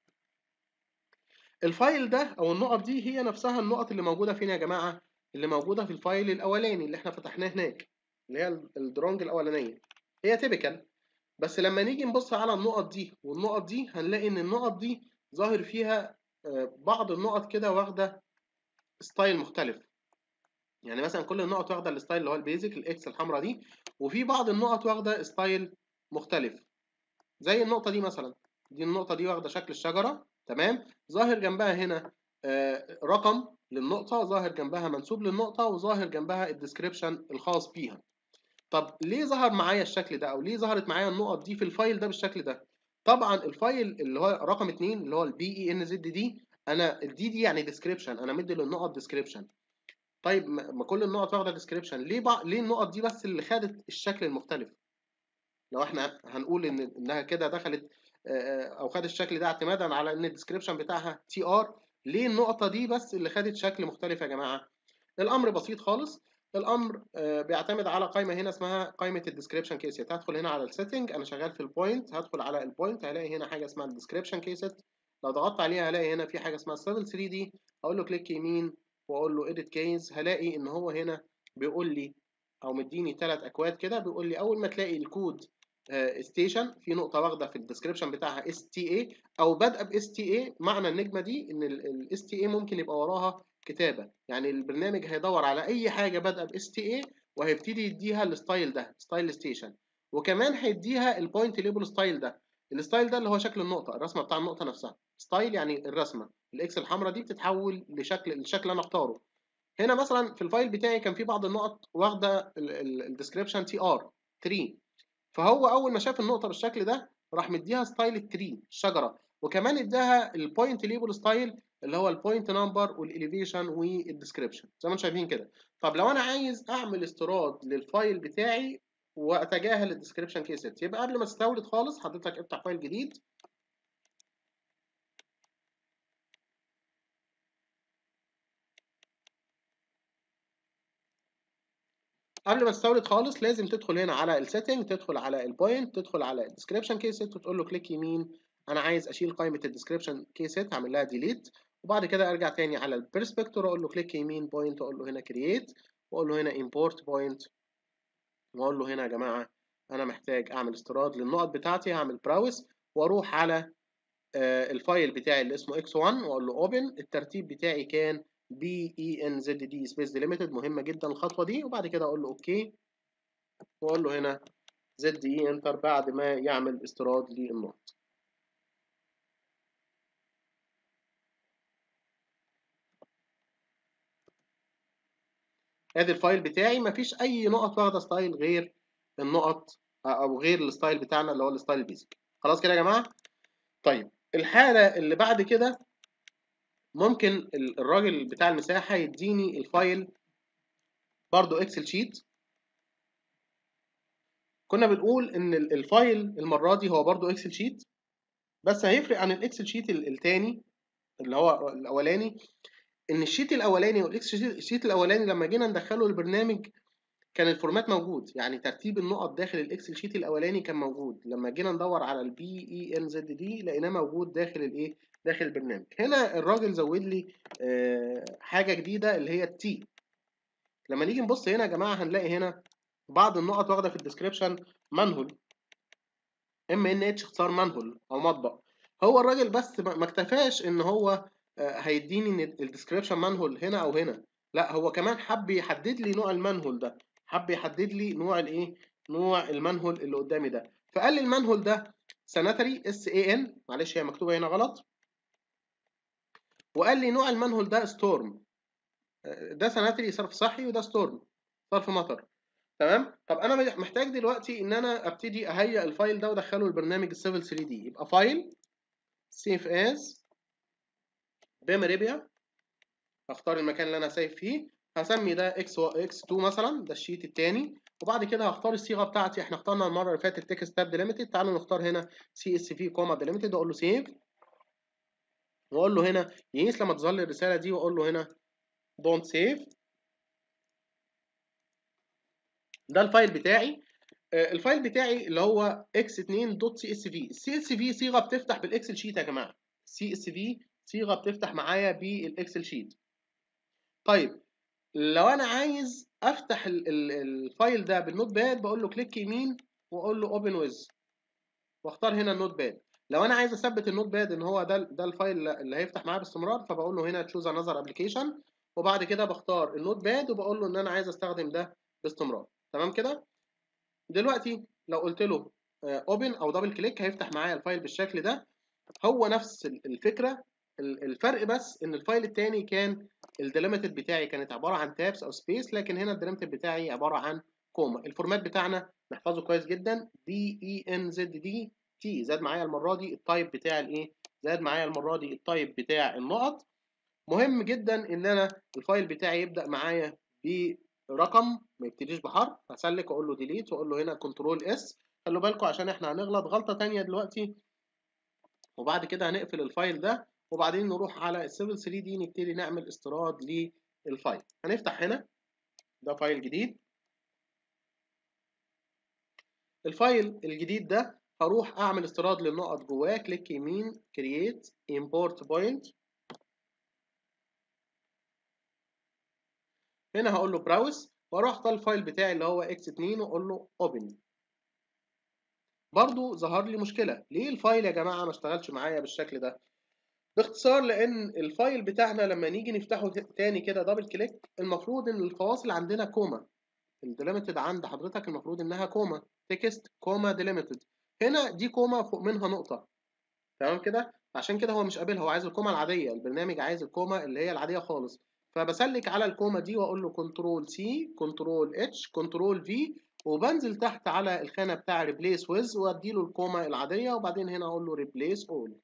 الفايل ده او النقط دي هي نفسها النقط اللي موجوده فين يا جماعه اللي موجوده في الفايل الاولاني اللي احنا فتحناه هناك اللي هي الدرونج الاولانيه هي تيبيكال بس لما نيجي نبص على النقط دي والنقط دي هنلاقي ان النقط دي ظاهر فيها بعض النقط كده واخده ستايل مختلف يعني مثلا كل النقط واخده الستايل اللي هو البيزك الاكس الحمراء دي وفي بعض النقط واخده ستايل مختلف زي النقطه دي مثلا دي النقطه دي واخده شكل الشجره تمام ظاهر جنبها هنا آه رقم للنقطة ظاهر جنبها منسوب للنقطة وظاهر جنبها الديسكريبشن الخاص بيها طب ليه ظهر معايا الشكل ده او ليه ظهرت معايا النقط دي في الفايل ده بالشكل ده طبعا الفايل اللي هو رقم 2 اللي هو البي اي ان زد دي انا الدي دي يعني ديسكريبشن انا مدي للنقط ديسكريبشن طيب ما كل النقط واخده ديسكريبشن ليه بقى ليه النقط دي بس اللي خدت الشكل المختلف لو احنا هنقول ان انها كده دخلت او خدت الشكل ده اعتمادا على ان الديسكريبشن بتاعها تي ار ليه النقطه دي بس اللي خدت شكل مختلف يا جماعه الامر بسيط خالص الامر بيعتمد على قائمه هنا اسمها قائمه الديسكريبشن كيسيت هدخل هنا على السيتنج انا شغال في البوينت هدخل على البوينت هلاقي هنا حاجه اسمها الديسكريبشن كيسيت لو ضغطت عليها هلاقي هنا في حاجه اسمها سيفل 3 دي اقول له كليك يمين واقول له اديت كيس هلاقي ان هو هنا بيقول لي او مديني ثلاث اكواد كده بيقول لي اول ما تلاقي الكود ستيشن في نقطه واخده في الديسكريبشن بتاعها اس تي اي او بادئه باس تي اي معنى النجمه دي ان الاس تي اي ممكن يبقى وراها كتابه يعني البرنامج هيدور على اي حاجه بادئه باس تي اي وهيبتدي يديها الستايل ده ستايل ستيشن وكمان هيديها البوينت ليبل ستايل ده الستايل ده اللي هو شكل النقطه الرسمه بتاع النقطه نفسها ستايل يعني الرسمه الاكس الحمراء دي بتتحول لشكل الشكل اللي انا اختاره هنا مثلا في الفايل بتاعي كان في بعض النقط واخده الديسكريبشن تي ار 3 فهو اول ما شاف النقطه بالشكل ده راح مديها ستايل التري الشجره وكمان اداها البوينت ليبل ستايل اللي هو البوينت نمبر والاليفيشن والديسكريبشن زي ما انتم شايفين كده طب لو انا عايز اعمل استيراد للفايل بتاعي واتجاهل الديسكريبشن كيسيت يبقى قبل ما تستورد خالص حضرتك افتح فايل جديد قبل ما تستورد خالص لازم تدخل هنا على السيتنج تدخل على البوينت تدخل على الديسكريبشن كيسيت وتقول له كليك يمين انا عايز اشيل قائمه الديسكريبشن كيسيت اعمل لها ديليت وبعد كده ارجع تاني على البرسبكتور اقول له كليك يمين بوينت واقول له هنا كرييت واقول له هنا امبورت بوينت واقول له هنا يا جماعه انا محتاج اعمل استيراد للنقط بتاعتي هعمل براوس واروح على الفايل بتاعي اللي اسمه x1 واقول له اوبن الترتيب بتاعي كان بي اي ان زد دي سبيس ديليميتد مهمه جدا الخطوه دي وبعد كده اقول له اوكي واقول له هنا زد اي انتر بعد ما يعمل استيراد للنقط ادي الفايل بتاعي مفيش اي نقط واخده ستايل غير النقط او غير الستايل بتاعنا اللي هو الستايل البيزك خلاص كده يا جماعه طيب الحاله اللي بعد كده ممكن الراجل بتاع المساحه يديني الفايل برضو اكسل شيت كنا بنقول ان الفايل المره دي هو برضو اكسل شيت بس هيفرق عن الاكسل شيت الثاني اللي هو الاولاني ان الشيت الاولاني والاكسل شيت الاولاني لما جينا ندخله البرنامج كان الفورمات موجود يعني ترتيب النقط داخل الاكسل شيت الاولاني كان موجود لما جينا ندور على البي اي ان زد دي لقيناه موجود داخل الايه داخل البرنامج هنا الراجل زود لي آه حاجه جديده اللي هي التي لما نيجي نبص هنا يا جماعه هنلاقي هنا بعض النقط واخده في الديسكريبشن منهول ام ان اتش اختصار منهول او مطبق هو الراجل بس ما اكتفاش ان هو هيديني ان الديسكريبشن منهول هنا او هنا لا هو كمان حب يحدد لي نوع المنهول ده حب يحدد لي نوع الايه نوع المنهول اللي قدامي ده فقال لي المنهول ده ساناتري اس اي ان معلش هي مكتوبه هنا غلط وقال لي نوع المنهول ده ستورم ده ساناتري صرف صحي وده ستورم صرف مطر تمام طب انا محتاج دلوقتي ان انا ابتدي اهيئ الفايل ده وادخله البرنامج السيفل 3 دي يبقى فايل سيف از بمريبيا هختار المكان اللي انا سايف فيه هسمي ده اكس اكس 2 مثلا ده الشيت الثاني وبعد كده هختار الصيغه بتاعتي احنا اخترنا المره اللي فاتت تكست تاب ديليميتد تعالوا نختار هنا سي اس في كوما ديليميتد واقول له سيف واقول له هنا يقيس لما تظهر لي الرساله دي واقول له هنا دونت سيف ده الفايل بتاعي الفايل بتاعي اللي هو x2.csv السي اس في صيغه بتفتح بالاكسل شيت يا جماعه سي اس في صيغه بتفتح معايا بالاكسل شيت طيب لو انا عايز افتح ال ال الفايل ده بالنوت باد بقول له كليك يمين واقول له اوبن ويز واختار هنا النوت باد لو انا عايز اثبت النوت باد ان هو ده ده الفايل اللي هيفتح معايا باستمرار فبقول له هنا تشوز انذر ابلكيشن وبعد كده بختار النوت باد وبقول له ان انا عايز استخدم ده باستمرار تمام كده دلوقتي لو قلت له اوبن او دبل كليك هيفتح معايا الفايل بالشكل ده هو نفس الفكره الفرق بس ان الفايل الثاني كان الديليميتد بتاعي كانت عباره عن تابس او سبيس لكن هنا الديليميتد بتاعي عباره عن كوما الفورمات بتاعنا نحفظه كويس جدا دي اي ان زد دي تي زاد معايا المره دي التايب بتاع الايه زاد معايا المره دي التايب بتاع النقط مهم جدا ان انا الفايل بتاعي يبدا معايا برقم ما يبتديش بحرف هسلك واقول له ديليت واقول له هنا كنترول اس خلوا بالكم عشان احنا هنغلط غلطه تانية دلوقتي وبعد كده هنقفل الفايل ده وبعدين نروح على السيفل 3 دي نبتدي نعمل استيراد للفايل هنفتح هنا ده فايل جديد الفايل الجديد ده هروح اعمل استيراد للنقط جواه كليك يمين كرييت امبورت بوينت هنا هقول له براوس واروح اختار الفايل بتاعي اللي هو اكس 2 واقول له اوبن برضو ظهر لي مشكله ليه الفايل يا جماعه ما اشتغلش معايا بالشكل ده باختصار لان الفايل بتاعنا لما نيجي نفتحه تاني كده دبل كليك المفروض ان الفواصل عندنا كوما الديليمتد عند حضرتك المفروض انها كوما تكست كوما ديليمتد هنا دي كوما فوق منها نقطه تمام كده عشان كده هو مش قابلها هو عايز الكوما العاديه البرنامج عايز الكوما اللي هي العاديه خالص فبسلك على الكوما دي واقول له كنترول سي كنترول اتش كنترول في وبنزل تحت على الخانه بتاع ريبليس ويز وادي له الكوما العاديه وبعدين هنا اقول له ريبليس اول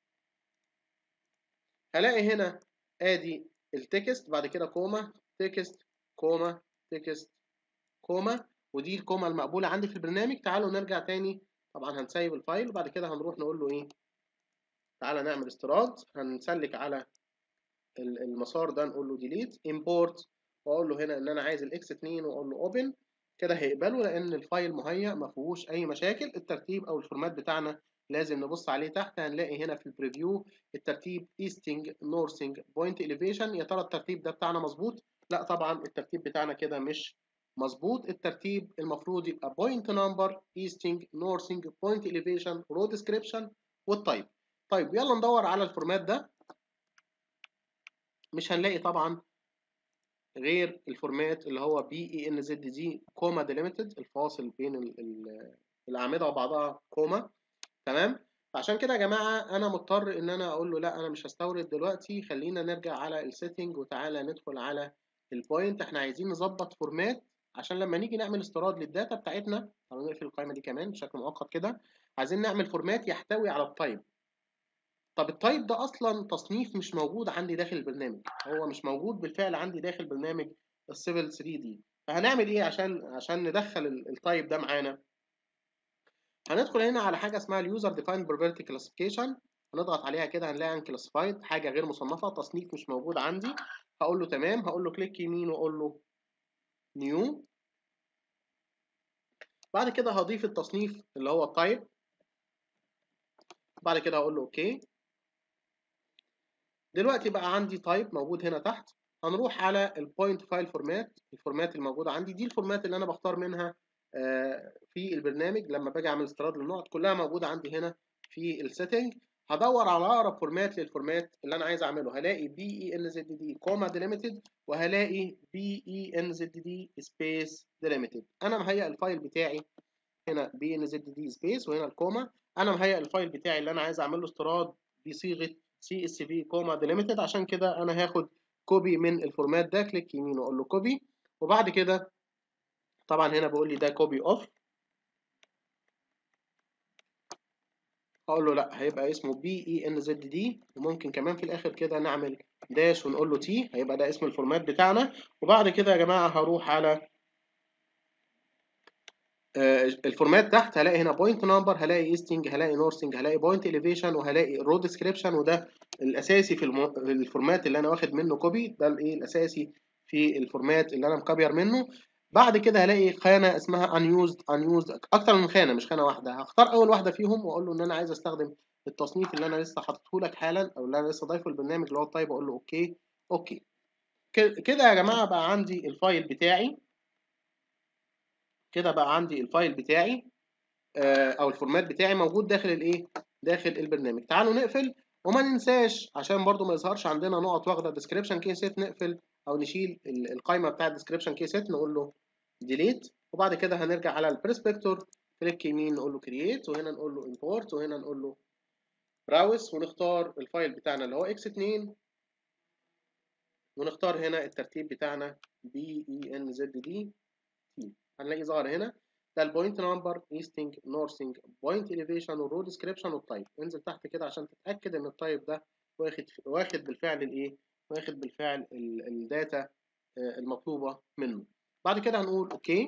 هلاقي هنا ادي التكست بعد كده كوما تكست كوما تكست كوما ودي الكوما المقبوله عندي في البرنامج تعالوا نرجع تاني طبعا هنسيب الفايل وبعد كده هنروح نقول له ايه تعالى نعمل استيراد هنسلك على المسار ده نقول له ديليت امبورت واقول له هنا ان انا عايز الاكس 2 واقول له اوبن كده هيقبله لان الفايل مهيأ ما فيهوش اي مشاكل الترتيب او الفورمات بتاعنا لازم نبص عليه تحت هنلاقي هنا في البريفيو الترتيب ايستنج نورثنج بوينت اليفيشن يا ترى الترتيب ده بتاعنا مظبوط لا طبعا الترتيب بتاعنا كده مش مظبوط الترتيب المفروض يبقى بوينت نمبر ايستنج نورثنج بوينت اليفيشن رو ديسكريبشن والتايب طيب يلا ندور على الفورمات ده مش هنلاقي طبعا غير الفورمات اللي هو بي اي ان زد دي كوما ديليميتد الفاصل بين ال ال الاعمده وبعضها كوما تمام فعشان كده يا جماعه انا مضطر ان انا اقول له لا انا مش هستورد دلوقتي خلينا نرجع على السيتنج وتعالى ندخل على البوينت احنا عايزين نظبط فورمات عشان لما نيجي نعمل استيراد للداتا بتاعتنا تعالوا نقفل القائمه دي كمان بشكل مؤقت كده عايزين نعمل فورمات يحتوي على التايب طب التايب ده اصلا تصنيف مش موجود عندي داخل البرنامج هو مش موجود بالفعل عندي داخل برنامج السيفل 3 دي فهنعمل ايه عشان عشان ندخل التايب ده معانا هندخل هنا على حاجه اسمها اليوزر ديفايند بروبرتي كلاسيفيكيشن هنضغط عليها كده هنلاقي انكلاسيفايد حاجه غير مصنفه تصنيف مش موجود عندي هقول له تمام هقول له كليك يمين واقول له نيو بعد كده هضيف التصنيف اللي هو التايب بعد كده هقول له اوكي دلوقتي بقى عندي تايب موجود هنا تحت هنروح على البوينت فايل فورمات الفورمات الموجوده عندي دي الفورمات اللي انا بختار منها في البرنامج لما باجي اعمل استيراد للنقط كلها موجوده عندي هنا في السيتنج هدور على اقرب فورمات للفورمات اللي انا عايز اعمله هلاقي بي اي ان زد دي كوما ديليميتد وهلاقي بي اي ان زد دي سبيس ديليميتد انا مهيئ الفايل بتاعي هنا بي ان زد دي سبيس وهنا الكوما انا مهيئ الفايل بتاعي اللي انا عايز اعمل له استيراد بصيغه سي اس في كوما ديليميتد عشان كده انا هاخد كوبي من الفورمات ده كليك يمين واقول له كوبي وبعد كده طبعا هنا بيقول لي ده كوبي اوف هقول له لا هيبقى اسمه بي اي ان زد دي وممكن كمان في الاخر كده نعمل داش ونقول له تي هيبقى ده اسم الفورمات بتاعنا وبعد كده يا جماعه هروح على الفورمات تحت هلاقي هنا بوينت نمبر هلاقي ايستنج هلاقي نورثنج هلاقي بوينت اليفيشن وهلاقي رو ديسكريبشن وده الاساسي في المو... الفورمات اللي انا واخد منه كوبي ده الايه الاساسي في الفورمات اللي انا مكبر منه بعد كده هلاقي خانه اسمها unused unused اكتر من خانه مش خانه واحده هختار اول واحده فيهم واقول له ان انا عايز استخدم التصنيف اللي انا لسه حاططه لك حالا او اللي انا لسه ضايفه البرنامج اللي هو الطيب اقول له اوكي اوكي كده يا جماعه بقى عندي الفايل بتاعي كده بقى عندي الفايل بتاعي او الفورمات بتاعي موجود داخل الايه داخل البرنامج تعالوا نقفل وما ننساش عشان برضو ما يظهرش عندنا نقط واخده ديسكريبشن كي سيت نقفل او نشيل القائمه بتاعه ديسكريبشن كي سيت نقول له ديليت وبعد كده هنرجع على البرسبكتور كليك يمين نقول له كرييت وهنا نقول له امبورت وهنا نقول له براوس ونختار الفايل بتاعنا اللي هو اكس 2 ونختار هنا الترتيب بتاعنا بي اي ان زد دي تي هنلاقي ظهر هنا ده البوينت نمبر ايستنج نورثنج بوينت اليفيشن والرود ديسكريبشن والتايب انزل تحت كده عشان تتاكد ان التايب ده واخد واخد بالفعل الايه واخد بالفعل الداتا المطلوبه منه بعد كده هنقول اوكي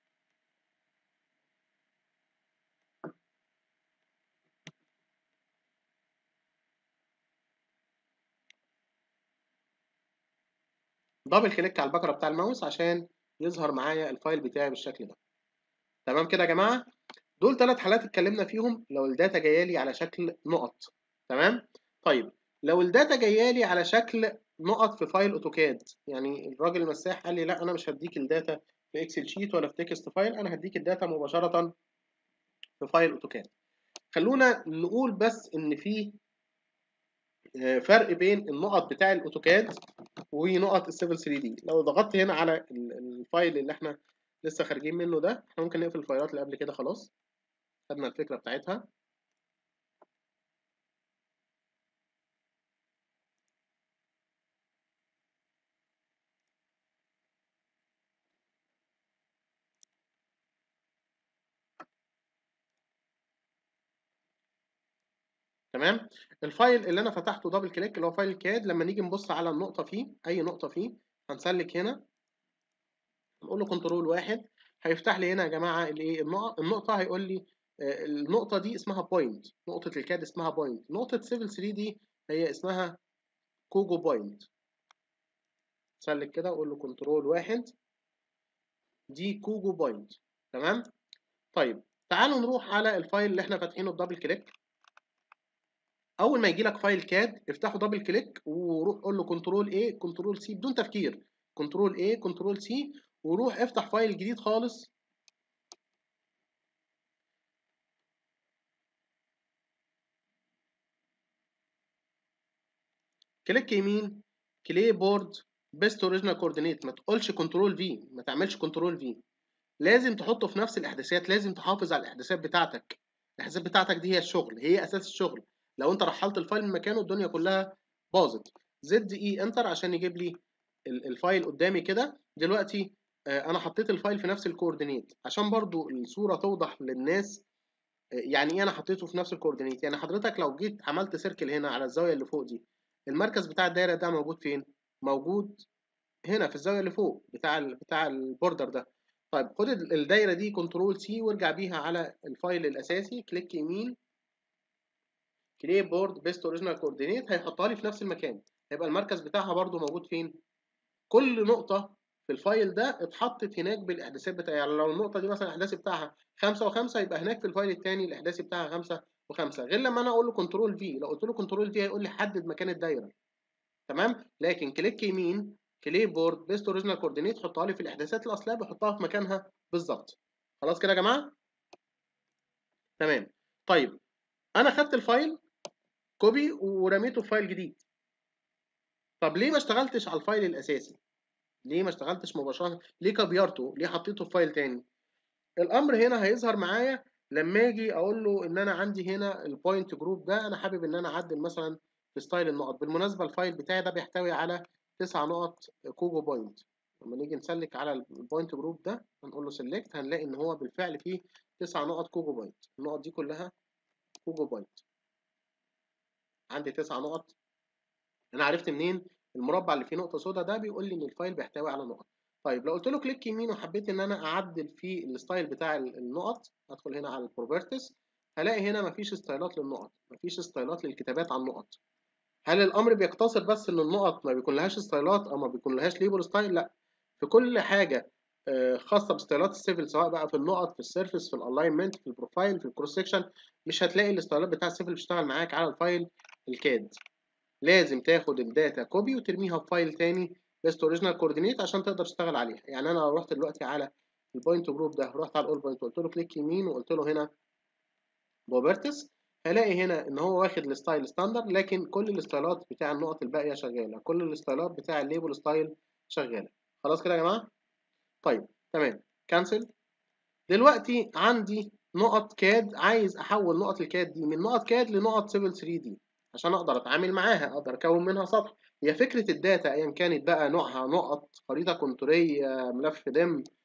دبل كليك على البكره بتاع الماوس عشان يظهر معايا الفايل بتاعي بالشكل ده تمام كده يا جماعه دول ثلاث حالات اتكلمنا فيهم لو الداتا جايه لي على شكل نقط تمام طيب لو الداتا جايه لي على شكل نقط في فايل اوتوكاد يعني الراجل المساح قال لي لا انا مش هديك الداتا في اكسل شيت ولا في تكست فايل انا هديك الداتا مباشره في فايل اوتوكاد خلونا نقول بس ان في فرق بين النقط بتاع الاوتوكاد ونقط السيفل 3 دي لو ضغطت هنا على الفايل اللي احنا لسه خارجين منه ده احنا ممكن نقفل الفايلات اللي قبل كده خلاص خدنا الفكره بتاعتها تمام الفايل اللي انا فتحته دبل كليك اللي هو فايل كاد لما نيجي نبص على النقطه فيه اي نقطه فيه هنسلك هنا نقول له كنترول واحد هيفتح لي هنا يا جماعه الايه النقطه هيقول لي النقطه دي اسمها بوينت نقطه الكاد اسمها بوينت نقطه سيفل 3 دي هي اسمها كوجو بوينت سلك كده اقول له كنترول واحد دي كوجو بوينت تمام طيب تعالوا نروح على الفايل اللي احنا فاتحينه بدبل كليك اول ما يجي لك فايل كاد افتحه دبل كليك وروح قول له كنترول ايه كنترول سي بدون تفكير كنترول ايه كنترول سي وروح افتح فايل جديد خالص كليك يمين كلي بورد بيست اوريجينال كوردينيت ما تقولش كنترول في ما تعملش كنترول في لازم تحطه في نفس الاحداثيات لازم تحافظ على الاحداثيات بتاعتك الاحداثيات بتاعتك دي هي الشغل هي اساس الشغل لو انت رحلت الفايل من مكانه الدنيا كلها باظت زد اي انتر عشان يجيب لي الفايل قدامي كده دلوقتي انا حطيت الفايل في نفس الكوردينيت عشان برضو الصوره توضح للناس يعني ايه انا حطيته في نفس الكوردينيت يعني حضرتك لو جيت عملت سيركل هنا على الزاويه اللي فوق دي المركز بتاع الدايره ده موجود فين موجود هنا في الزاويه اللي فوق بتاع ال بتاع البوردر ده طيب خد الدايره دي كنترول سي وارجع بيها على الفايل الاساسي كليك يمين كلي بورد بيست اوريجينال كوردينيت هيحطها لي في نفس المكان هيبقى المركز بتاعها برضو موجود فين كل نقطه في الفايل ده اتحطت هناك بالاحداثيات بتاعها يعني لو النقطه دي مثلا الاحداثي بتاعها 5 و5 يبقى هناك في الفايل الثاني الاحداثي بتاعها 5 و5 غير لما انا اقول له كنترول في لو قلت له كنترول في هيقول لي حدد مكان الدايره تمام لكن كليك يمين كلي بورد بيست اوريجينال كوردينيت حطها لي في الاحداثيات الاصليه بحطها في مكانها بالظبط خلاص كده يا جماعه تمام طيب انا خدت الفايل كوبي ورميته في فايل جديد طب ليه ما اشتغلتش على الفايل الاساسي ليه ما اشتغلتش مباشره ليه كبيرته ليه حطيته في فايل تاني الامر هنا هيظهر معايا لما اجي اقول له ان انا عندي هنا البوينت جروب ده انا حابب ان انا اعدل مثلا في ستايل النقط بالمناسبه الفايل بتاعي ده بيحتوي على تسع نقط كوجو بوينت لما نيجي نسلك على البوينت جروب ده هنقول له سيلكت هنلاقي ان هو بالفعل فيه تسع نقط كوجو بوينت النقط دي كلها كوجو بوينت عندي تسع نقط انا عرفت منين المربع اللي فيه نقطه سوداء ده بيقول لي ان الفايل بيحتوي على نقط طيب لو قلت له كليك يمين وحبيت ان انا اعدل في الستايل بتاع النقط ادخل هنا على البروبرتيز هلاقي هنا مفيش ستايلات للنقط مفيش ستايلات للكتابات على النقط هل الامر بيقتصر بس ان النقط ما بيكون لهاش ستايلات او ما بيكون لهاش ليبل ستايل لا في كل حاجه خاصه بستايلات السيفل سواء بقى في النقط في السيرفيس في الالاينمنت في البروفايل في الكروس سكشن مش هتلاقي الستايلات بتاع السيفل بتشتغل معاك على الفايل الكاد لازم تاخد الداتا كوبي وترميها في فايل تاني بيست اوريجينال كوردينيت عشان تقدر تشتغل عليها يعني انا لو رحت دلوقتي على البوينت جروب ده رحت على الاول بوينت وقلت له كليك يمين وقلت له هنا بروبرتس هلاقي هنا ان هو واخد الستايل ستاندرد لكن كل الستايلات بتاع النقط الباقيه شغاله كل الستايلات بتاع الليبل ستايل شغاله خلاص كده يا جماعه طيب تمام كانسل دلوقتي عندي نقط كاد عايز احول نقط الكاد دي من نقط كاد لنقط سيفل 3 دي عشان اقدر اتعامل معاها اقدر اكون منها سطح هي فكره الداتا ايا كانت بقى نوعها نقط خريطه كونتوريه ملف دم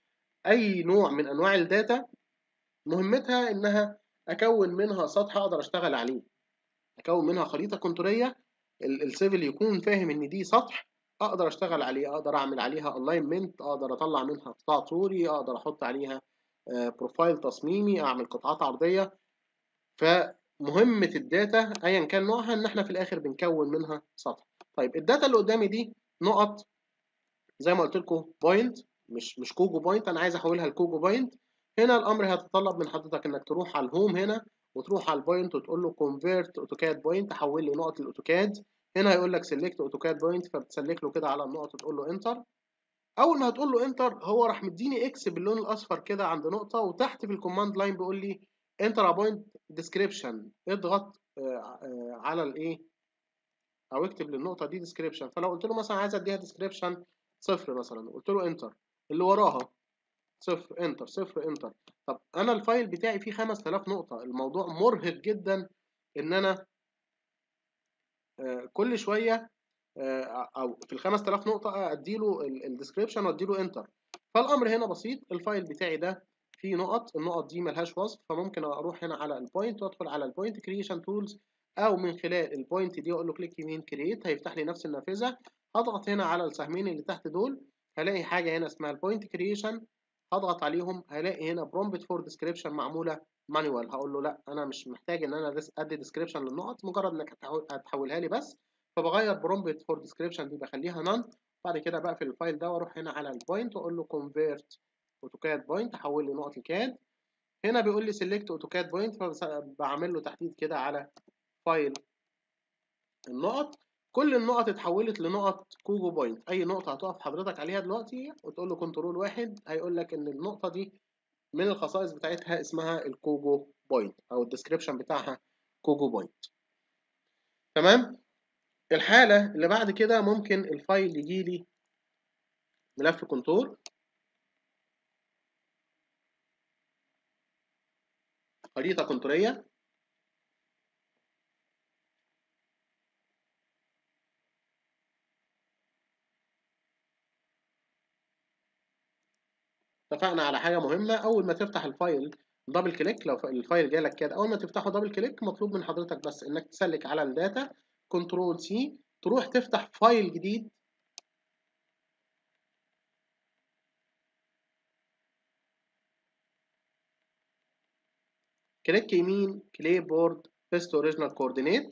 اي نوع من انواع الداتا مهمتها انها اكون منها سطح اقدر اشتغل عليه اكون منها خريطه كونتوريه السيفل يكون فاهم ان دي سطح اقدر اشتغل عليه اقدر اعمل عليها الاينمنت اقدر اطلع منها قطاع طولي اقدر احط عليها بروفايل تصميمي اعمل قطعات عرضيه فمهمه الداتا ايا كان نوعها ان احنا في الاخر بنكون منها سطح طيب الداتا اللي قدامي دي نقط زي ما قلت لكم بوينت مش مش كوجو بوينت انا عايز احولها لكوجو بوينت هنا الامر هيتطلب من حضرتك انك تروح على الهوم هنا وتروح على البوينت وتقول له كونفيرت اوتوكاد بوينت حول لي نقط الاوتوكاد هنا هيقول لك سيلكت اوتوكاد بوينت فبتسلك له كده على النقط وتقول له انتر اول ما هتقول له انتر هو راح مديني اكس باللون الاصفر كده عند نقطه وتحت في الكوماند لاين بيقول لي انتر بوينت ديسكريبشن اضغط على الايه او اكتب للنقطه دي ديسكريبشن فلو قلت له مثلا عايز اديها ديسكريبشن صفر مثلا قلت له انتر اللي وراها صفر انتر صفر انتر طب انا الفايل بتاعي فيه 5000 نقطه الموضوع مرهق جدا ان انا آه كل شويه آه او في ال 5000 نقطه اديله الديسكريبشن واديله انتر فالامر هنا بسيط الفايل بتاعي ده فيه نقط النقط دي ملهاش وصف فممكن اروح هنا على البوينت وادخل على البوينت كريشن تولز او من خلال البوينت دي اقول له كليك يمين كرييت هيفتح لي نفس النافذه هضغط هنا على السهمين اللي تحت دول هلاقي حاجه هنا اسمها البوينت كريشن هضغط عليهم هلاقي هنا برومبت فور ديسكريبشن معموله مانوال هقول له لا انا مش محتاج ان انا ادي ديسكريبشن للنقط مجرد انك هتحولها لي بس فبغير برومبت فور ديسكريبشن دي بخليها نان بعد كده بقفل الفايل ده واروح هنا على البوينت واقول له كونفيرت اوتوكاد بوينت حول لي نقط الكاد هنا بيقول لي سيلكت اوتوكاد بوينت فبعمل له تحديد كده على فايل النقط كل النقط اتحولت لنقط كوجو بوينت اي نقطه هتقف حضرتك عليها دلوقتي وتقول له كنترول واحد هيقول لك ان النقطه دي من الخصائص بتاعتها اسمها الكوجو بوينت او الديسكريبشن بتاعها كوجو بوينت تمام الحاله اللي بعد كده ممكن الفايل يجي لي ملف كنترول خريطه كنتوريه اتفقنا على حاجه مهمه اول ما تفتح الفايل دبل كليك لو الفايل جالك كده اول ما تفتحه دبل كليك مطلوب من حضرتك بس انك تسلك على الداتا كنترول سي تروح تفتح فايل جديد كليك يمين كلي بورد بيست اوريجينال كوردينيت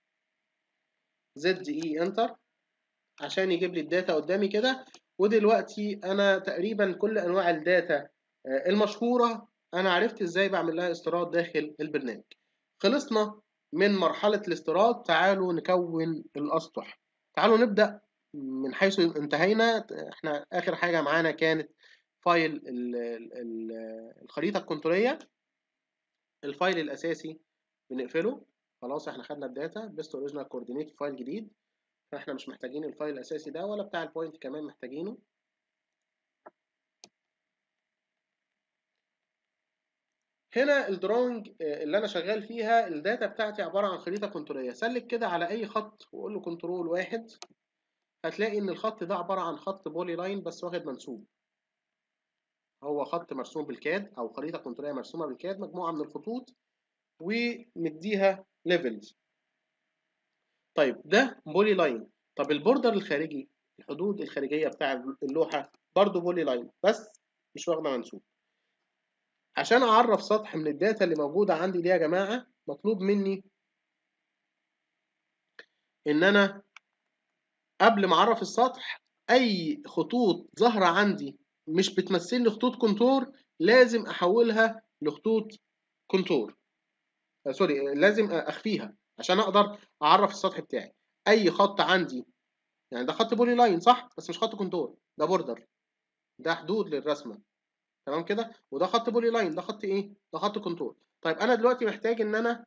زد اي انتر عشان يجيب لي الداتا قدامي كده ودلوقتي انا تقريبا كل انواع الداتا المشهوره انا عرفت ازاي بعمل لها استيراد داخل البرنامج خلصنا من مرحله الاستيراد تعالوا نكون الاسطح تعالوا نبدا من حيث انتهينا احنا اخر حاجه معانا كانت فايل ال ال الخريطه الكونتوريه الفايل الاساسي بنقفله خلاص احنا خدنا الداتا بيست اوريجينال كوردينيت فايل جديد فاحنا مش محتاجين الفايل الاساسي ده ولا بتاع البوينت كمان محتاجينه هنا الدرونج اللي انا شغال فيها الداتا بتاعتي عباره عن خريطه كونتوريه سلك كده على اي خط وقول له كنترول واحد هتلاقي ان الخط ده عباره عن خط بولي لاين بس واخد منسوب هو خط مرسوم بالكاد او خريطه كونتوريه مرسومه بالكاد مجموعه من الخطوط ومديها ليفلز طيب ده بولي لاين طب البوردر الخارجي الحدود الخارجيه بتاع اللوحه برضو بولي لاين بس مش واخده منسوب عشان اعرف سطح من الداتا اللي موجوده عندي دي يا جماعه مطلوب مني ان انا قبل ما اعرف السطح اي خطوط ظاهره عندي مش بتمثل لي خطوط كونتور لازم احولها لخطوط كونتور آه سوري لازم اخفيها عشان اقدر اعرف السطح بتاعي اي خط عندي يعني ده خط بولي لاين صح بس مش خط كونتور ده بوردر ده حدود للرسمه تمام كده وده خط بولي لاين ده خط ايه ده خط كونتور طيب انا دلوقتي محتاج ان انا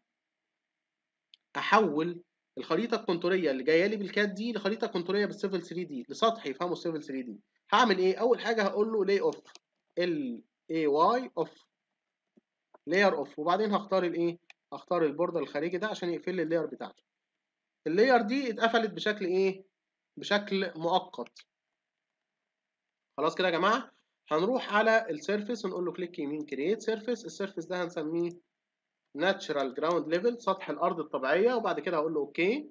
احول الخريطه الكونتوريه اللي جايه لي بالكاد دي لخريطه كونتوريه بالسيفل 3 دي لسطح يفهمه السيفل 3 دي هعمل ايه اول حاجه هقول له لي اوف ال اي واي اوف لاير اوف وبعدين هختار الايه هختار البوردر الخارجي ده عشان يقفل لي اللاير بتاعته اللاير دي اتقفلت بشكل ايه بشكل مؤقت خلاص كده يا جماعه هنروح على السيرفيس ونقول له كليك يمين كرييت سيرفيس السيرفيس ده هنسميه ناتشرال جراوند ليفل سطح الارض الطبيعيه وبعد كده هقول له اوكي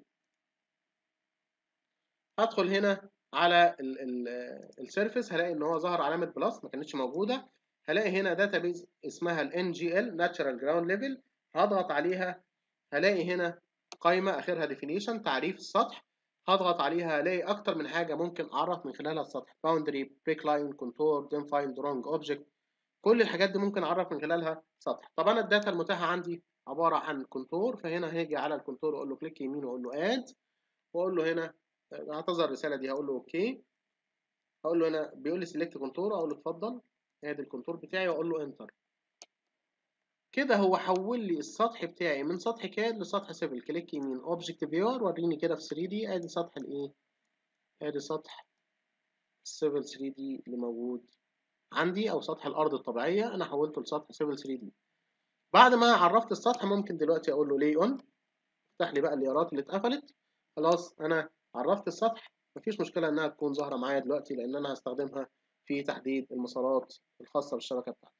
هدخل هنا على السيرفيس هلاقي ان هو ظهر علامه بلس ما كانتش موجوده هلاقي هنا داتابيز اسمها ال NGL Natural Ground Level هضغط عليها هلاقي هنا قائمة آخرها definition تعريف السطح هضغط عليها هلاقي أكتر من حاجة ممكن أعرف من خلالها السطح boundary, break line, contour, defined wrong object كل الحاجات دي ممكن أعرف من خلالها سطح طب أنا الداتا المتاحة عندي عبارة عن كونتور فهنا هاجي على الكونتور وأقول له كليك يمين وأقول له add وأقول له هنا هتظهر الرسالة دي هقول له أوكي هقول له هنا بيقول لي سيلكت كونتور أقول له اتفضل ادي الكونتور بتاعي واقول له انتر كده هو حول لي السطح بتاعي من سطح كاد لسطح سيفل كليك يمين اوبجكت فيور وريني كده في 3 دي ادي سطح الايه ادي سطح السيفل 3 دي اللي موجود عندي او سطح الارض الطبيعيه انا حولته لسطح سيفل 3 دي بعد ما عرفت السطح ممكن دلوقتي اقول له لي اون افتح لي بقى الليارات اللي اتقفلت خلاص انا عرفت السطح مفيش مشكله انها تكون ظاهره معايا دلوقتي لان انا هستخدمها في تحديد المسارات الخاصة بالشبكة بتاعتي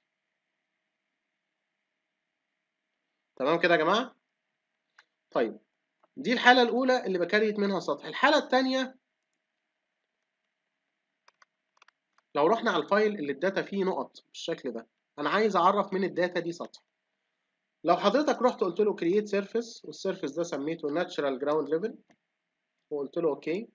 تمام كده يا جماعة طيب دي الحالة الأولى اللي بكريت منها سطح الحالة الثانية لو رحنا على الفايل اللي الداتا فيه نقط بالشكل ده أنا عايز أعرف من الداتا دي سطح لو حضرتك رحت قلت له create surface والسيرفيس ده سميته natural ground level وقلت له اوكي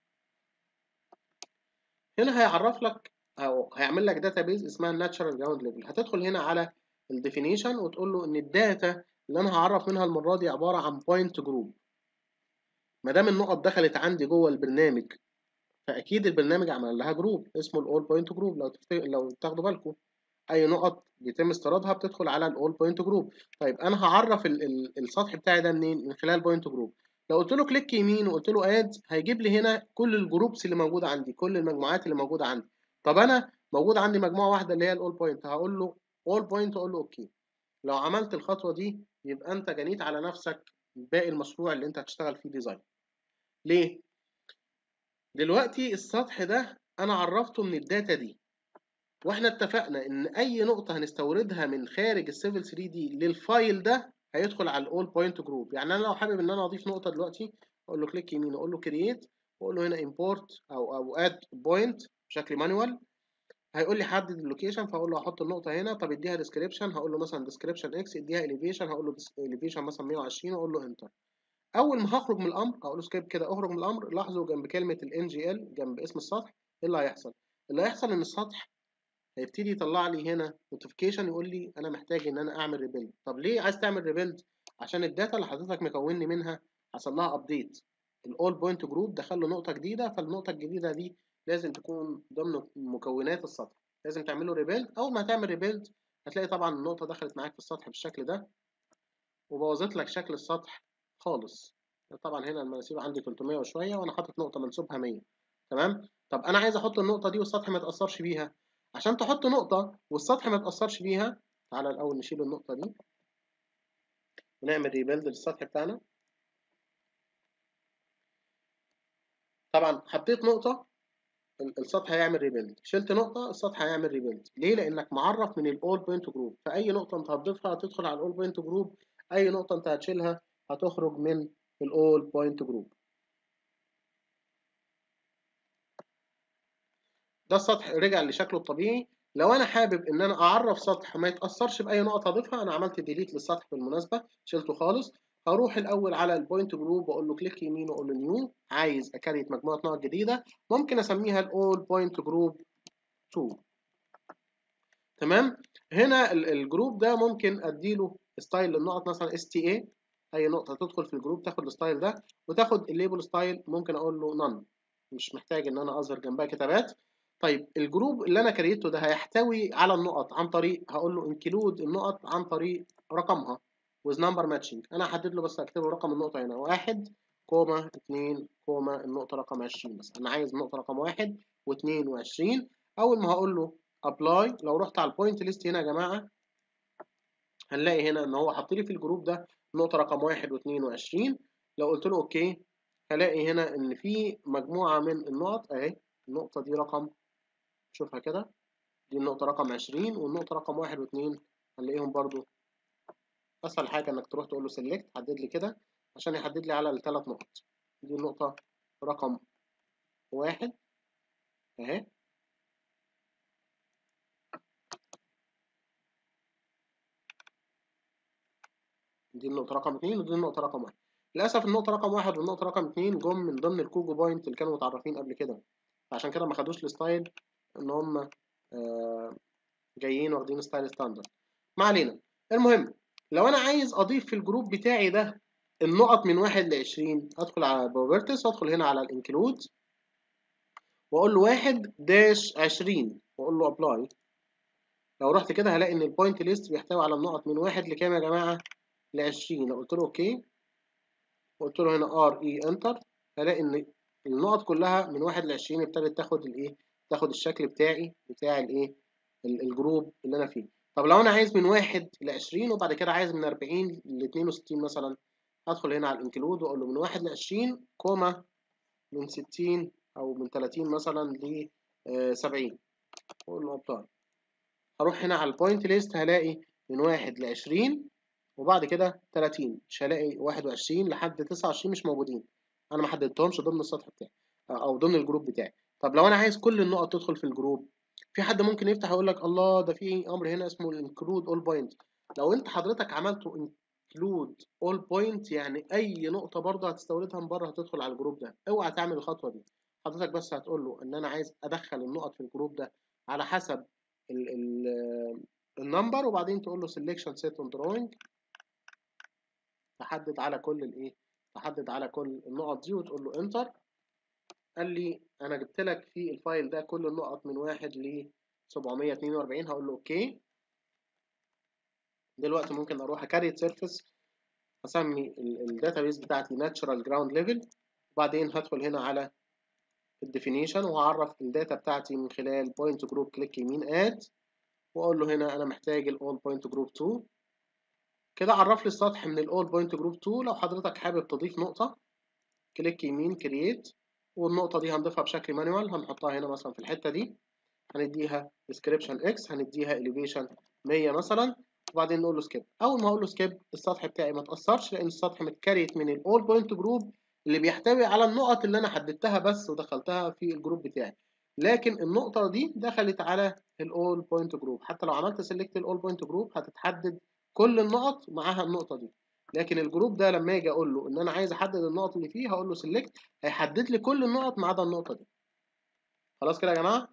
هنا هيعرف لك او هيعمل لك داتابيز اسمها الناتشرال جراوند ليفل هتدخل هنا على الديفينيشن وتقول له ان الداتا اللي انا هعرف منها المره دي عباره عن بوينت جروب ما دام النقط دخلت عندي جوه البرنامج فاكيد البرنامج عمل لها جروب اسمه الاول بوينت جروب لو تفت... لو تاخدوا بالكم اي نقط بيتم استيرادها بتدخل على الاول بوينت جروب طيب انا هعرف ال... ال... السطح بتاعي ده منين من خلال بوينت جروب لو قلت له كليك يمين وقلت له اد هيجيب لي هنا كل الجروبس اللي موجوده عندي كل المجموعات اللي موجوده عندي طب انا موجود عندي مجموعه واحده اللي هي الاول بوينت هقول له اول بوينت اقول له اوكي لو عملت الخطوه دي يبقى انت جنيت على نفسك باقي المشروع اللي انت هتشتغل فيه ديزاين ليه دلوقتي السطح ده انا عرفته من الداتا دي واحنا اتفقنا ان اي نقطه هنستوردها من خارج السيفل 3 دي للفايل ده هيدخل على الاول بوينت جروب يعني انا لو حابب ان انا اضيف نقطه دلوقتي اقول له كليك يمين اقول له كرييت واقول له هنا امبورت او او اد بوينت بشكل مانوال هيقول لي حدد اللوكيشن فاقول له هحط النقطه هنا طب اديها ديسكريبشن هقول له مثلا ديسكريبشن اكس اديها اليفيشن هقول له اليفيشن مثلا 120 واقول له انتر اول ما هخرج من الامر هقول له سكيب كده اخرج من الامر لاحظوا جنب كلمه الان جي ال جنب اسم السطح ايه اللي هيحصل اللي هيحصل ان السطح هيبتدي يطلع لي هنا نوتيفيكيشن يقول لي انا محتاج ان انا اعمل ريبيلد طب ليه عايز تعمل ريبيلد عشان الداتا اللي حضرتك مكونني منها حصل لها ابديت الاول بوينت جروب دخل له نقطه جديده فالنقطه الجديده دي لازم تكون ضمن مكونات السطح لازم تعمل له ريبيلد اول ما هتعمل ريبيلد هتلاقي طبعا النقطه دخلت معاك في السطح بالشكل ده وبوظت لك شكل السطح خالص طبعا هنا المناسيب عندي 300 وشويه وانا حاطط نقطه منسوبها 100 تمام طب انا عايز احط النقطه دي والسطح ما يتاثرش بيها عشان تحط نقطه والسطح ما يتاثرش بيها تعالى الاول نشيل النقطه دي ونعمل ريبيلد للسطح بتاعنا طبعا حطيت نقطه السطح هيعمل ريبيلد شلت نقطة السطح هيعمل ريبيلد ليه؟ لأنك معرف من الأول بوينت جروب فأي نقطة أنت هتضيفها هتدخل على الأول بوينت جروب أي نقطة أنت هتشيلها هتخرج من الأول بوينت جروب ده السطح رجع لشكله الطبيعي لو أنا حابب إن أنا أعرف سطح ما يتأثرش بأي نقطة أضيفها أنا عملت ديليت للسطح بالمناسبة شلته خالص هروح الاول على البوينت جروب واقول له كليك يمين واقول له نيو عايز اكريت مجموعه نقط جديده ممكن اسميها الاول بوينت جروب 2 تمام هنا الجروب ده ممكن اديله ستايل للنقط مثلا اس تي اي اي نقطه تدخل في الجروب تاخد الستايل ده وتاخد الليبل ستايل ممكن اقول له نون مش محتاج ان انا اظهر جنبها كتابات طيب الجروب اللي انا كريته ده هيحتوي على النقط عن طريق هقول له انكلود النقط عن طريق رقمها with number matching انا هحدد له بس اكتب له رقم النقطه هنا واحد كوما اتنين كوما النقطه رقم 20 بس انا عايز النقطه رقم واحد واتنين وعشرين اول ما هقول له ابلاي لو رحت على البوينت ليست هنا يا جماعه هنلاقي هنا ان هو حاط لي في الجروب ده نقطه رقم واحد واتنين وعشرين لو قلت له اوكي هلاقي هنا ان في مجموعه من النقط اهي النقطه دي رقم شوفها كده دي النقطة رقم 20 والنقطة رقم واحد واتنين هنلاقيهم برضو أسهل حاجة إنك تروح تقول له سيلكت حدد لي كده عشان يحدد لي على الثلاث نقط دي النقطة رقم واحد أهي دي النقطة رقم اتنين ودي النقطة رقم واحد للأسف النقطة رقم واحد والنقطة رقم اتنين جم من ضمن الكوجو بوينت اللي كانوا متعرفين قبل كده عشان كده ما خدوش الستايل إن هم آه جايين واخدين ستايل ستاندرد ما علينا المهم لو أنا عايز أضيف في الجروب بتاعي ده النقط من واحد لعشرين أدخل على البروبرتس وأدخل هنا على الانكلود وأقول له واحد داش عشرين وأقول له أبلاي لو رحت كده هلاقي إن البوينت ليست بيحتوي على النقط من واحد لكام يا جماعة؟ ل 20 لو قلت له اوكي وقلت له هنا ار اي انتر هلاقي ان النقط كلها من 1 ل 20 ابتدت تاخد الايه تاخد الشكل بتاعي بتاع الايه الجروب اللي انا فيه طب لو انا عايز من 1 ل 20 وبعد كده عايز من 40 ل 62 مثلا ادخل هنا على الانكلود واقول له من 1 ل 20 كوما من 60 او من 30 مثلا ل 70 واقول له ابلاي هروح هنا على البوينت ليست هلاقي من 1 ل 20 وبعد كده 30 مش هلاقي 21 لحد 29 مش موجودين انا ما حددتهمش ضمن السطح بتاعي او ضمن الجروب بتاعي طب لو انا عايز كل النقط تدخل في الجروب في حد ممكن يفتح يقول لك الله ده في امر هنا اسمه include all point لو انت حضرتك عملته include all point يعني اي نقطه برضه هتستوردها من بره هتدخل على الجروب ده اوعى تعمل الخطوه دي حضرتك بس هتقول له ان انا عايز ادخل النقط في الجروب ده على حسب ال ال النمبر وبعدين تقول له selection set on drawing تحدد على كل الايه تحدد على كل النقط دي وتقول له انتر قال لي انا جبت لك في الفايل ده كل النقط من واحد ل 742 هقول له اوكي دلوقتي ممكن اروح اكريت سيرفيس اسمي الداتابيس بتاعتي ناتشرال جراوند ليفل وبعدين هدخل هنا على الديفينيشن وهعرف الداتا بتاعتي من خلال بوينت جروب كليك يمين اد واقول له هنا انا محتاج الاول بوينت جروب 2 كده عرف لي السطح من الاول بوينت جروب 2 لو حضرتك حابب تضيف نقطة كليك يمين كرييت والنقطة دي هنضيفها بشكل مانوال هنحطها هنا مثلا في الحتة دي هنديها description x هنديها elevation 100 مثلا وبعدين نقول له سكيب اول ما اقول له سكيب السطح بتاعي ما اتأثرش لان السطح متكريت من الاول بوينت جروب اللي بيحتوي على النقط اللي انا حددتها بس ودخلتها في الجروب بتاعي لكن النقطة دي دخلت على الاول بوينت جروب حتى لو عملت سيلكت الاول بوينت جروب هتتحدد كل النقط معاها النقطة دي لكن الجروب ده لما اجي اقول له ان انا عايز احدد النقط اللي فيه هقول له سيلكت هيحدد لي كل النقط ما عدا النقطة دي خلاص كده يا جماعة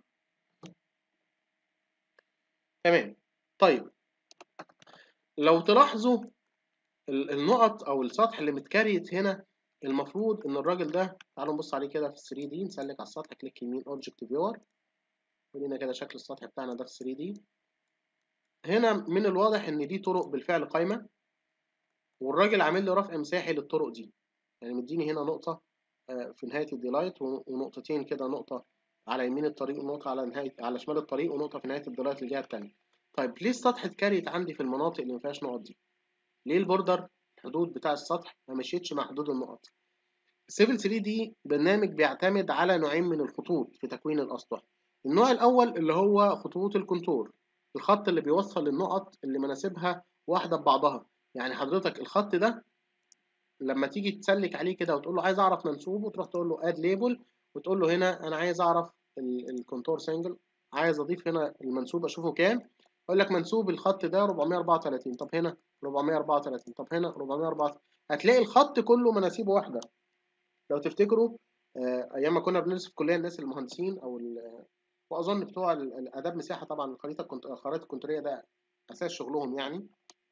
تمام طيب لو تلاحظوا النقط او السطح اللي متكريت هنا المفروض ان الراجل ده تعالوا نبص عليه كده في 3 دي نسلك على السطح كليك يمين اوبجكت فيور ولينا كده شكل السطح بتاعنا ده في 3 دي هنا من الواضح ان دي طرق بالفعل قايمه والراجل عامل لي رفع مساحي للطرق دي يعني مديني هنا نقطه في نهايه الديلايت ونقطتين كده نقطه على يمين الطريق ونقطه على نهايه على شمال الطريق ونقطه في نهايه الديلايت الجهه الثانيه طيب ليه السطح اتكريت عندي في المناطق اللي ما فيهاش نقط دي ليه البوردر الحدود بتاع السطح ما مشيتش مع حدود النقط السيفل 3 دي برنامج بيعتمد على نوعين من الخطوط في تكوين الاسطح النوع الاول اللي هو خطوط الكونتور الخط اللي بيوصل النقط اللي مناسبها واحده ببعضها يعني حضرتك الخط ده لما تيجي تسلك عليه كده وتقول له عايز اعرف منسوبه تروح تقول له اد ليبل وتقول له هنا انا عايز اعرف الكونتور سنجل عايز اضيف هنا المنسوب اشوفه كام يقول لك منسوب الخط ده 434 طب هنا 434 طب هنا 434 هتلاقي الخط كله مناسيبه واحده لو تفتكروا ايام ما كنا بندرس في الكليه الناس المهندسين او واظن بتوع الاداب مساحه طبعا الخريطه الكنت... الخرائط الكونتوريه ده اساس شغلهم يعني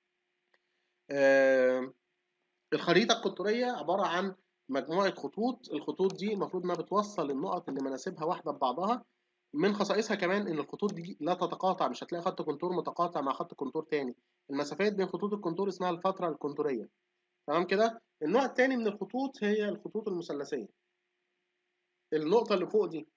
آه الخريطه الكونتوريه عباره عن مجموعه خطوط الخطوط دي المفروض انها بتوصل النقط اللي مناسبها واحده ببعضها من خصائصها كمان ان الخطوط دي لا تتقاطع مش هتلاقي خط كونتور متقاطع مع خط كونتور تاني المسافات بين خطوط الكونتور اسمها الفتره الكونتوريه تمام كده النوع التاني من الخطوط هي الخطوط المثلثيه النقطه اللي فوق دي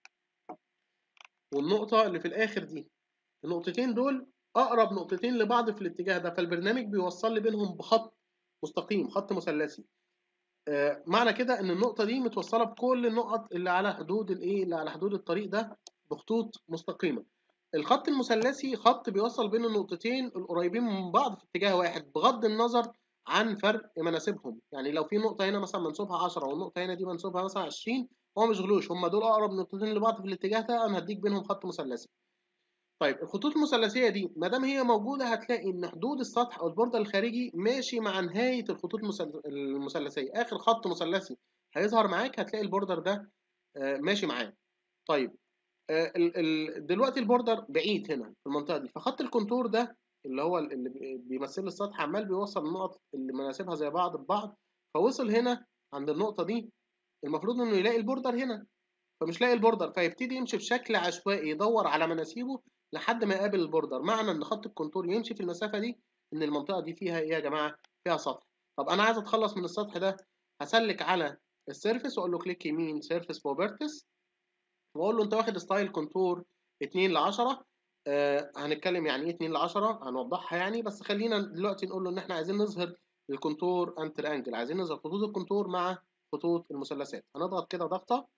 والنقطة اللي في الآخر دي النقطتين دول أقرب نقطتين لبعض في الاتجاه ده فالبرنامج بيوصل لي بينهم بخط مستقيم خط مثلثي آه معنى كده إن النقطة دي متوصلة بكل النقط اللي على حدود الإيه اللي على حدود الطريق ده بخطوط مستقيمة الخط المثلثي خط بيوصل بين النقطتين القريبين من بعض في اتجاه واحد بغض النظر عن فرق مناسبهم يعني لو في نقطة هنا مثلا منسوبها 10 والنقطة هنا دي منسوبها مثلا 20 هو مش غلوش هم دول أقرب نقطتين لبعض في الاتجاه ده أنا هديك بينهم خط مثلثي طيب الخطوط المثلثية دي ما دام هي موجودة هتلاقي إن حدود السطح أو البوردر الخارجي ماشي مع نهاية الخطوط المثلثية آخر خط مثلثي هيظهر معاك هتلاقي البوردر ده ماشي معاه طيب دلوقتي البوردر بعيد هنا في المنطقة دي فخط الكونتور ده اللي هو اللي بيمثل السطح عمال بيوصل النقط اللي مناسبها زي بعض ببعض فوصل هنا عند النقطة دي المفروض إنه يلاقي البوردر هنا فمش لاقي البوردر فيبتدي يمشي بشكل عشوائي يدور على مناسيبه لحد ما يقابل البوردر معنى ان خط الكونتور يمشي في المسافه دي ان المنطقه دي فيها ايه يا جماعه فيها سطح طب انا عايز اتخلص من السطح ده هسلك على السيرفيس واقول له كليك يمين سيرفيس بروبرتيز واقول له انت واخد ستايل كونتور 2 ل 10 آه هنتكلم يعني ايه 2 ل 10 هنوضحها يعني بس خلينا دلوقتي نقول له ان احنا عايزين نظهر الكونتور اند ترانجل عايزين نظهر خطوط الكونتور مع خطوط المثلثات هنضغط كده ضغطه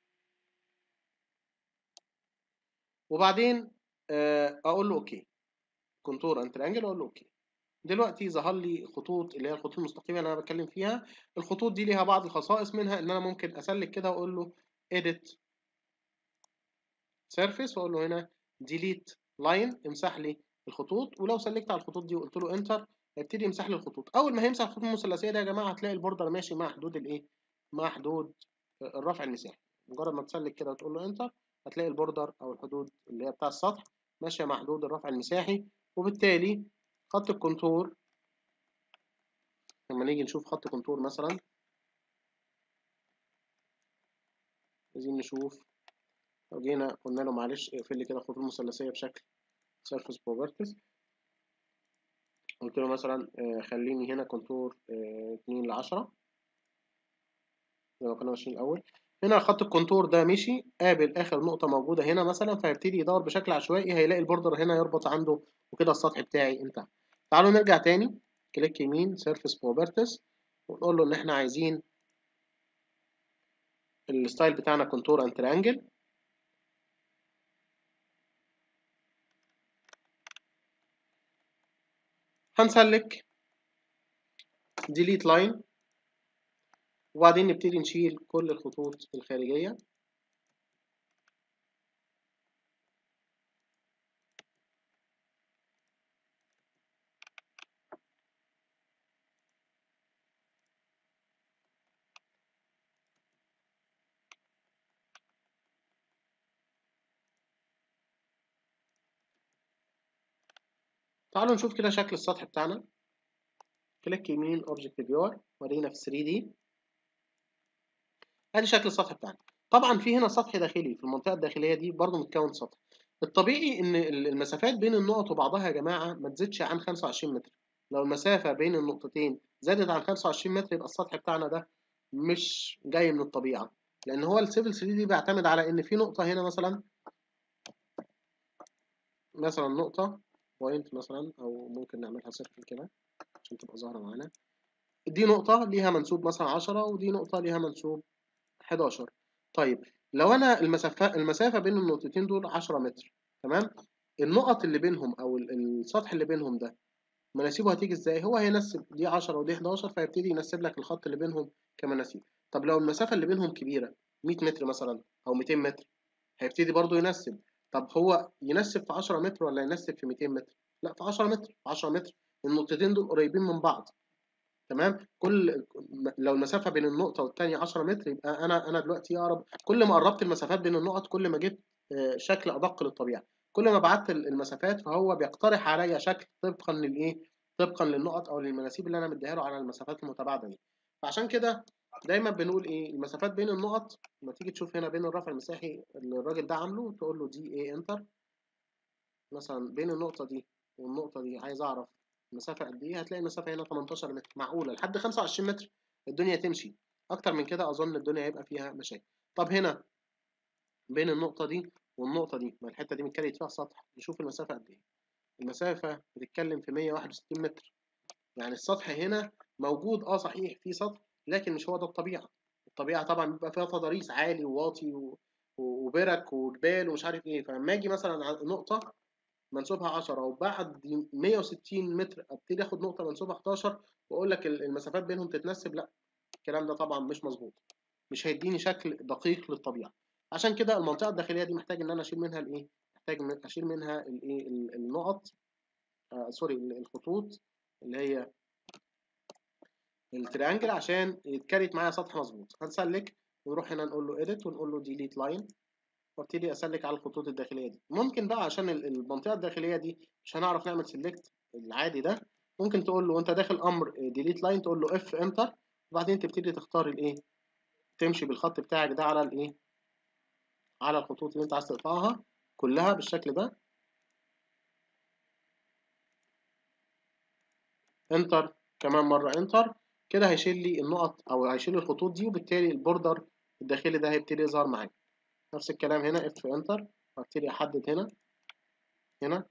وبعدين اقول له اوكي كونتور اند تريانجل اقول له اوكي دلوقتي ظهر لي خطوط اللي هي الخطوط المستقيمه اللي انا بتكلم فيها الخطوط دي ليها بعض الخصائص منها ان انا ممكن اسلك كده واقول له edit surface واقول له هنا delete line امسح لي الخطوط ولو سلكت على الخطوط دي وقلت له انتر هيبتدي يمسح لي الخطوط اول ما هيمسح الخطوط المثلثيه دي يا جماعه هتلاقي البوردر ماشي مع حدود الايه مع حدود الرفع المساحي مجرد ما تسلك كده وتقول له انتر هتلاقي البوردر او الحدود اللي هي بتاع السطح ماشيه مع حدود الرفع المساحي وبالتالي خط الكونتور لما نيجي نشوف خط كونتور مثلا عايزين نشوف لو جينا قلنا له معلش اقفل لي كده الخطوط المثلثيه بشكل سيرفيس بروبرتيز قلت له مثلا خليني هنا كونتور 2 ل 10 زي ما كنا ماشيين الاول هنا خط الكونتور ده مشي قابل اخر نقطة موجودة هنا مثلا فيبتدي يدور بشكل عشوائي هيلاقي البوردر هنا يربط عنده وكده السطح بتاعي انتهى تعالوا نرجع تاني كليك يمين سيرفيس بروبرتيز ونقول له ان احنا عايزين الستايل بتاعنا كونتور اند تريانجل هنسلك ديليت لاين وبعدين نبتدي نشيل كل الخطوط الخارجية تعالوا نشوف كده شكل السطح بتاعنا كليك يمين اوبجكت فيور ورينا في 3 دي ادي شكل السطح بتاعنا طبعا في هنا سطح داخلي في المنطقه الداخليه دي برضو متكون سطح الطبيعي ان المسافات بين النقط وبعضها يا جماعه ما تزيدش عن 25 متر لو المسافه بين النقطتين زادت عن 25 متر يبقى السطح بتاعنا ده مش جاي من الطبيعه لان هو السيفل 3 دي بيعتمد على ان في نقطه هنا مثلا مثلا نقطه بوينت مثلا او ممكن نعملها سيركل كده عشان تبقى ظاهره معانا دي نقطه ليها منسوب مثلا 10 ودي نقطه ليها منسوب 11 طيب لو انا المسافه المسافه بين النقطتين دول 10 متر تمام النقط اللي بينهم او السطح اللي بينهم ده مناسيبه هتيجي ازاي هو هينسب دي 10 ودي 11 فيبتدي ينسب لك الخط اللي بينهم كمناسيب طب لو المسافه اللي بينهم كبيره 100 متر مثلا او 200 متر هيبتدي برضو ينسب طب هو ينسب في 10 متر ولا ينسب في 200 متر لا في 10 متر في 10 متر النقطتين دول قريبين من بعض تمام كل لو المسافه بين النقطه والثانيه 10 متر يبقى انا انا دلوقتي اقرب كل ما قربت المسافات بين النقط كل ما جبت شكل ادق للطبيعه كل ما بعدت المسافات فهو بيقترح عليا شكل طبقا للايه طبقا للنقط او للمناسيب اللي انا مديها له على المسافات المتباعده دي فعشان كده دايما بنقول ايه المسافات بين النقط لما تيجي تشوف هنا بين الرفع المساحي اللي الراجل ده عامله تقول له دي ايه انتر مثلا بين النقطه دي والنقطه دي عايز اعرف المسافه قد ايه هتلاقي المسافه هنا 18 متر معقوله لحد 25 متر الدنيا تمشي اكتر من كده اظن الدنيا هيبقى فيها مشاكل طب هنا بين النقطه دي والنقطه دي ما الحته دي متكريت فيها سطح نشوف المسافه قد ايه المسافه بتتكلم في 161 متر يعني السطح هنا موجود اه صحيح في سطح لكن مش هو ده الطبيعه الطبيعه طبعا بيبقى فيها تضاريس عالي وواطي و... وبرك وجبال ومش عارف ايه فلما اجي مثلا على نقطه منسوبها 10 وبعد 160 متر ابتدي اخد نقطه منسوبها 11 واقول لك المسافات بينهم تتنسب لا الكلام ده طبعا مش مظبوط مش هيديني شكل دقيق للطبيعه عشان كده المنطقه الداخليه دي محتاج ان انا اشيل منها الايه محتاج اشيل منها الايه النقط آه سوري الخطوط اللي هي التريانجل عشان يتكريت معايا سطح مظبوط هنسلك ونروح هنا نقول له edit ونقول له delete line وابتدي اسلك على الخطوط الداخليه دي ممكن بقى عشان المنطقه الداخليه دي مش هنعرف نعمل سيلكت العادي ده ممكن تقول له وانت داخل امر delete line تقول له اف انتر وبعدين تبتدي تختار الايه تمشي بالخط بتاعك ده على الايه على الخطوط اللي انت عايز تقطعها كلها بالشكل ده انتر كمان مره انتر كده هيشيل لي النقط او هيشيل لي الخطوط دي وبالتالي البوردر الداخلي ده هيبتدي يظهر معايا نفس الكلام هنا اف انتر وابتدي احدد هنا هنا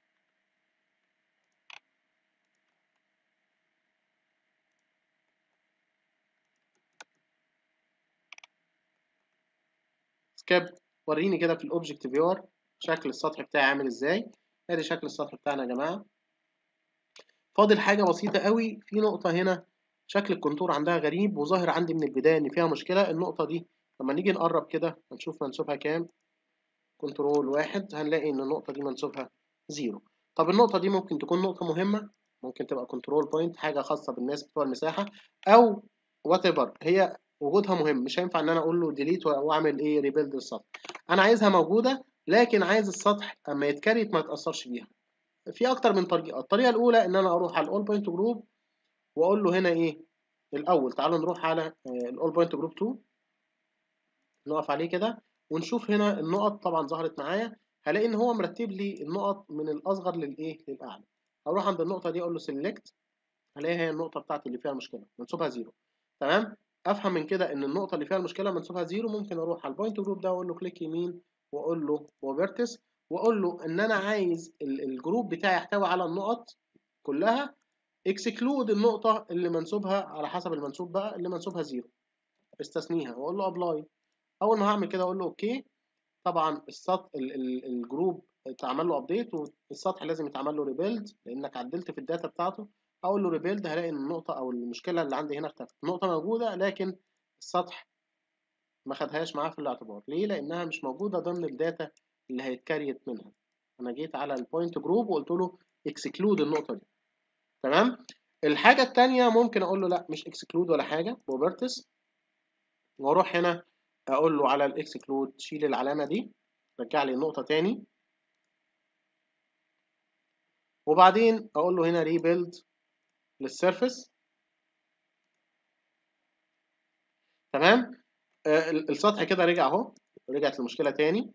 سكيب وريني كده في الاوبجكت فيور شكل السطح بتاعي عامل ازاي ادي شكل السطح بتاعنا يا جماعه فاضل حاجه بسيطه قوي في نقطه هنا شكل الكونتور عندها غريب وظاهر عندي من البدايه ان فيها مشكله النقطه دي لما نيجي نقرب كده هنشوف منسوبها كام كنترول واحد هنلاقي ان النقطه دي منسوبها زيرو طب النقطه دي ممكن تكون نقطه مهمه ممكن تبقى كنترول بوينت حاجه خاصه بالناس بتوع المساحه او وات هي وجودها مهم مش هينفع ان انا اقول له ديليت واعمل ايه ريبيلد السطح انا عايزها موجوده لكن عايز السطح اما يتكريت ما يتاثرش بيها في اكتر من طريقه الطريقه الاولى ان انا اروح على الاول بوينت جروب واقول له هنا ايه الاول تعالوا نروح على الاول بوينت جروب 2 نقف عليه كده ونشوف هنا النقط طبعا ظهرت معايا هلاقي ان هو مرتب لي النقط من الاصغر للايه للاعلى هروح عند النقطه دي اقول له سيلكت هلاقيها هي النقطه بتاعتي اللي فيها المشكله منسوبها زيرو تمام افهم من كده ان النقطه اللي فيها المشكله منسوبها زيرو ممكن اروح على البوينت جروب ده واقول له كليك يمين واقول له بروبرتس واقول له ان انا عايز الجروب بتاعي يحتوي على النقط كلها اكسكلود النقطه اللي منسوبها على حسب المنسوب بقى اللي منسوبها زيرو استثنيها واقول له ابلاي اول ما هعمل كده اقول له اوكي طبعا السطح الجروب اتعمل له ابديت والسطح لازم يتعمل له ريبيلد لانك عدلت في الداتا بتاعته اقول له ريبيلد هلاقي ان النقطه او المشكله اللي عندي هنا اختفت النقطه موجوده لكن السطح ما خدهاش معاه في الاعتبار ليه لانها مش موجوده ضمن الداتا اللي هيتكريت منها انا جيت على البوينت جروب وقلت له اكسكلود النقطه دي تمام الحاجه الثانيه ممكن اقول له لا مش اكسكلود ولا حاجه بروبرتس واروح هنا اقول له على الاكسكلود شيل العلامه دي رجع لي النقطه تاني وبعدين اقول له هنا ريبيلد للسيرفس تمام آه السطح كده رجع اهو رجعت المشكله تاني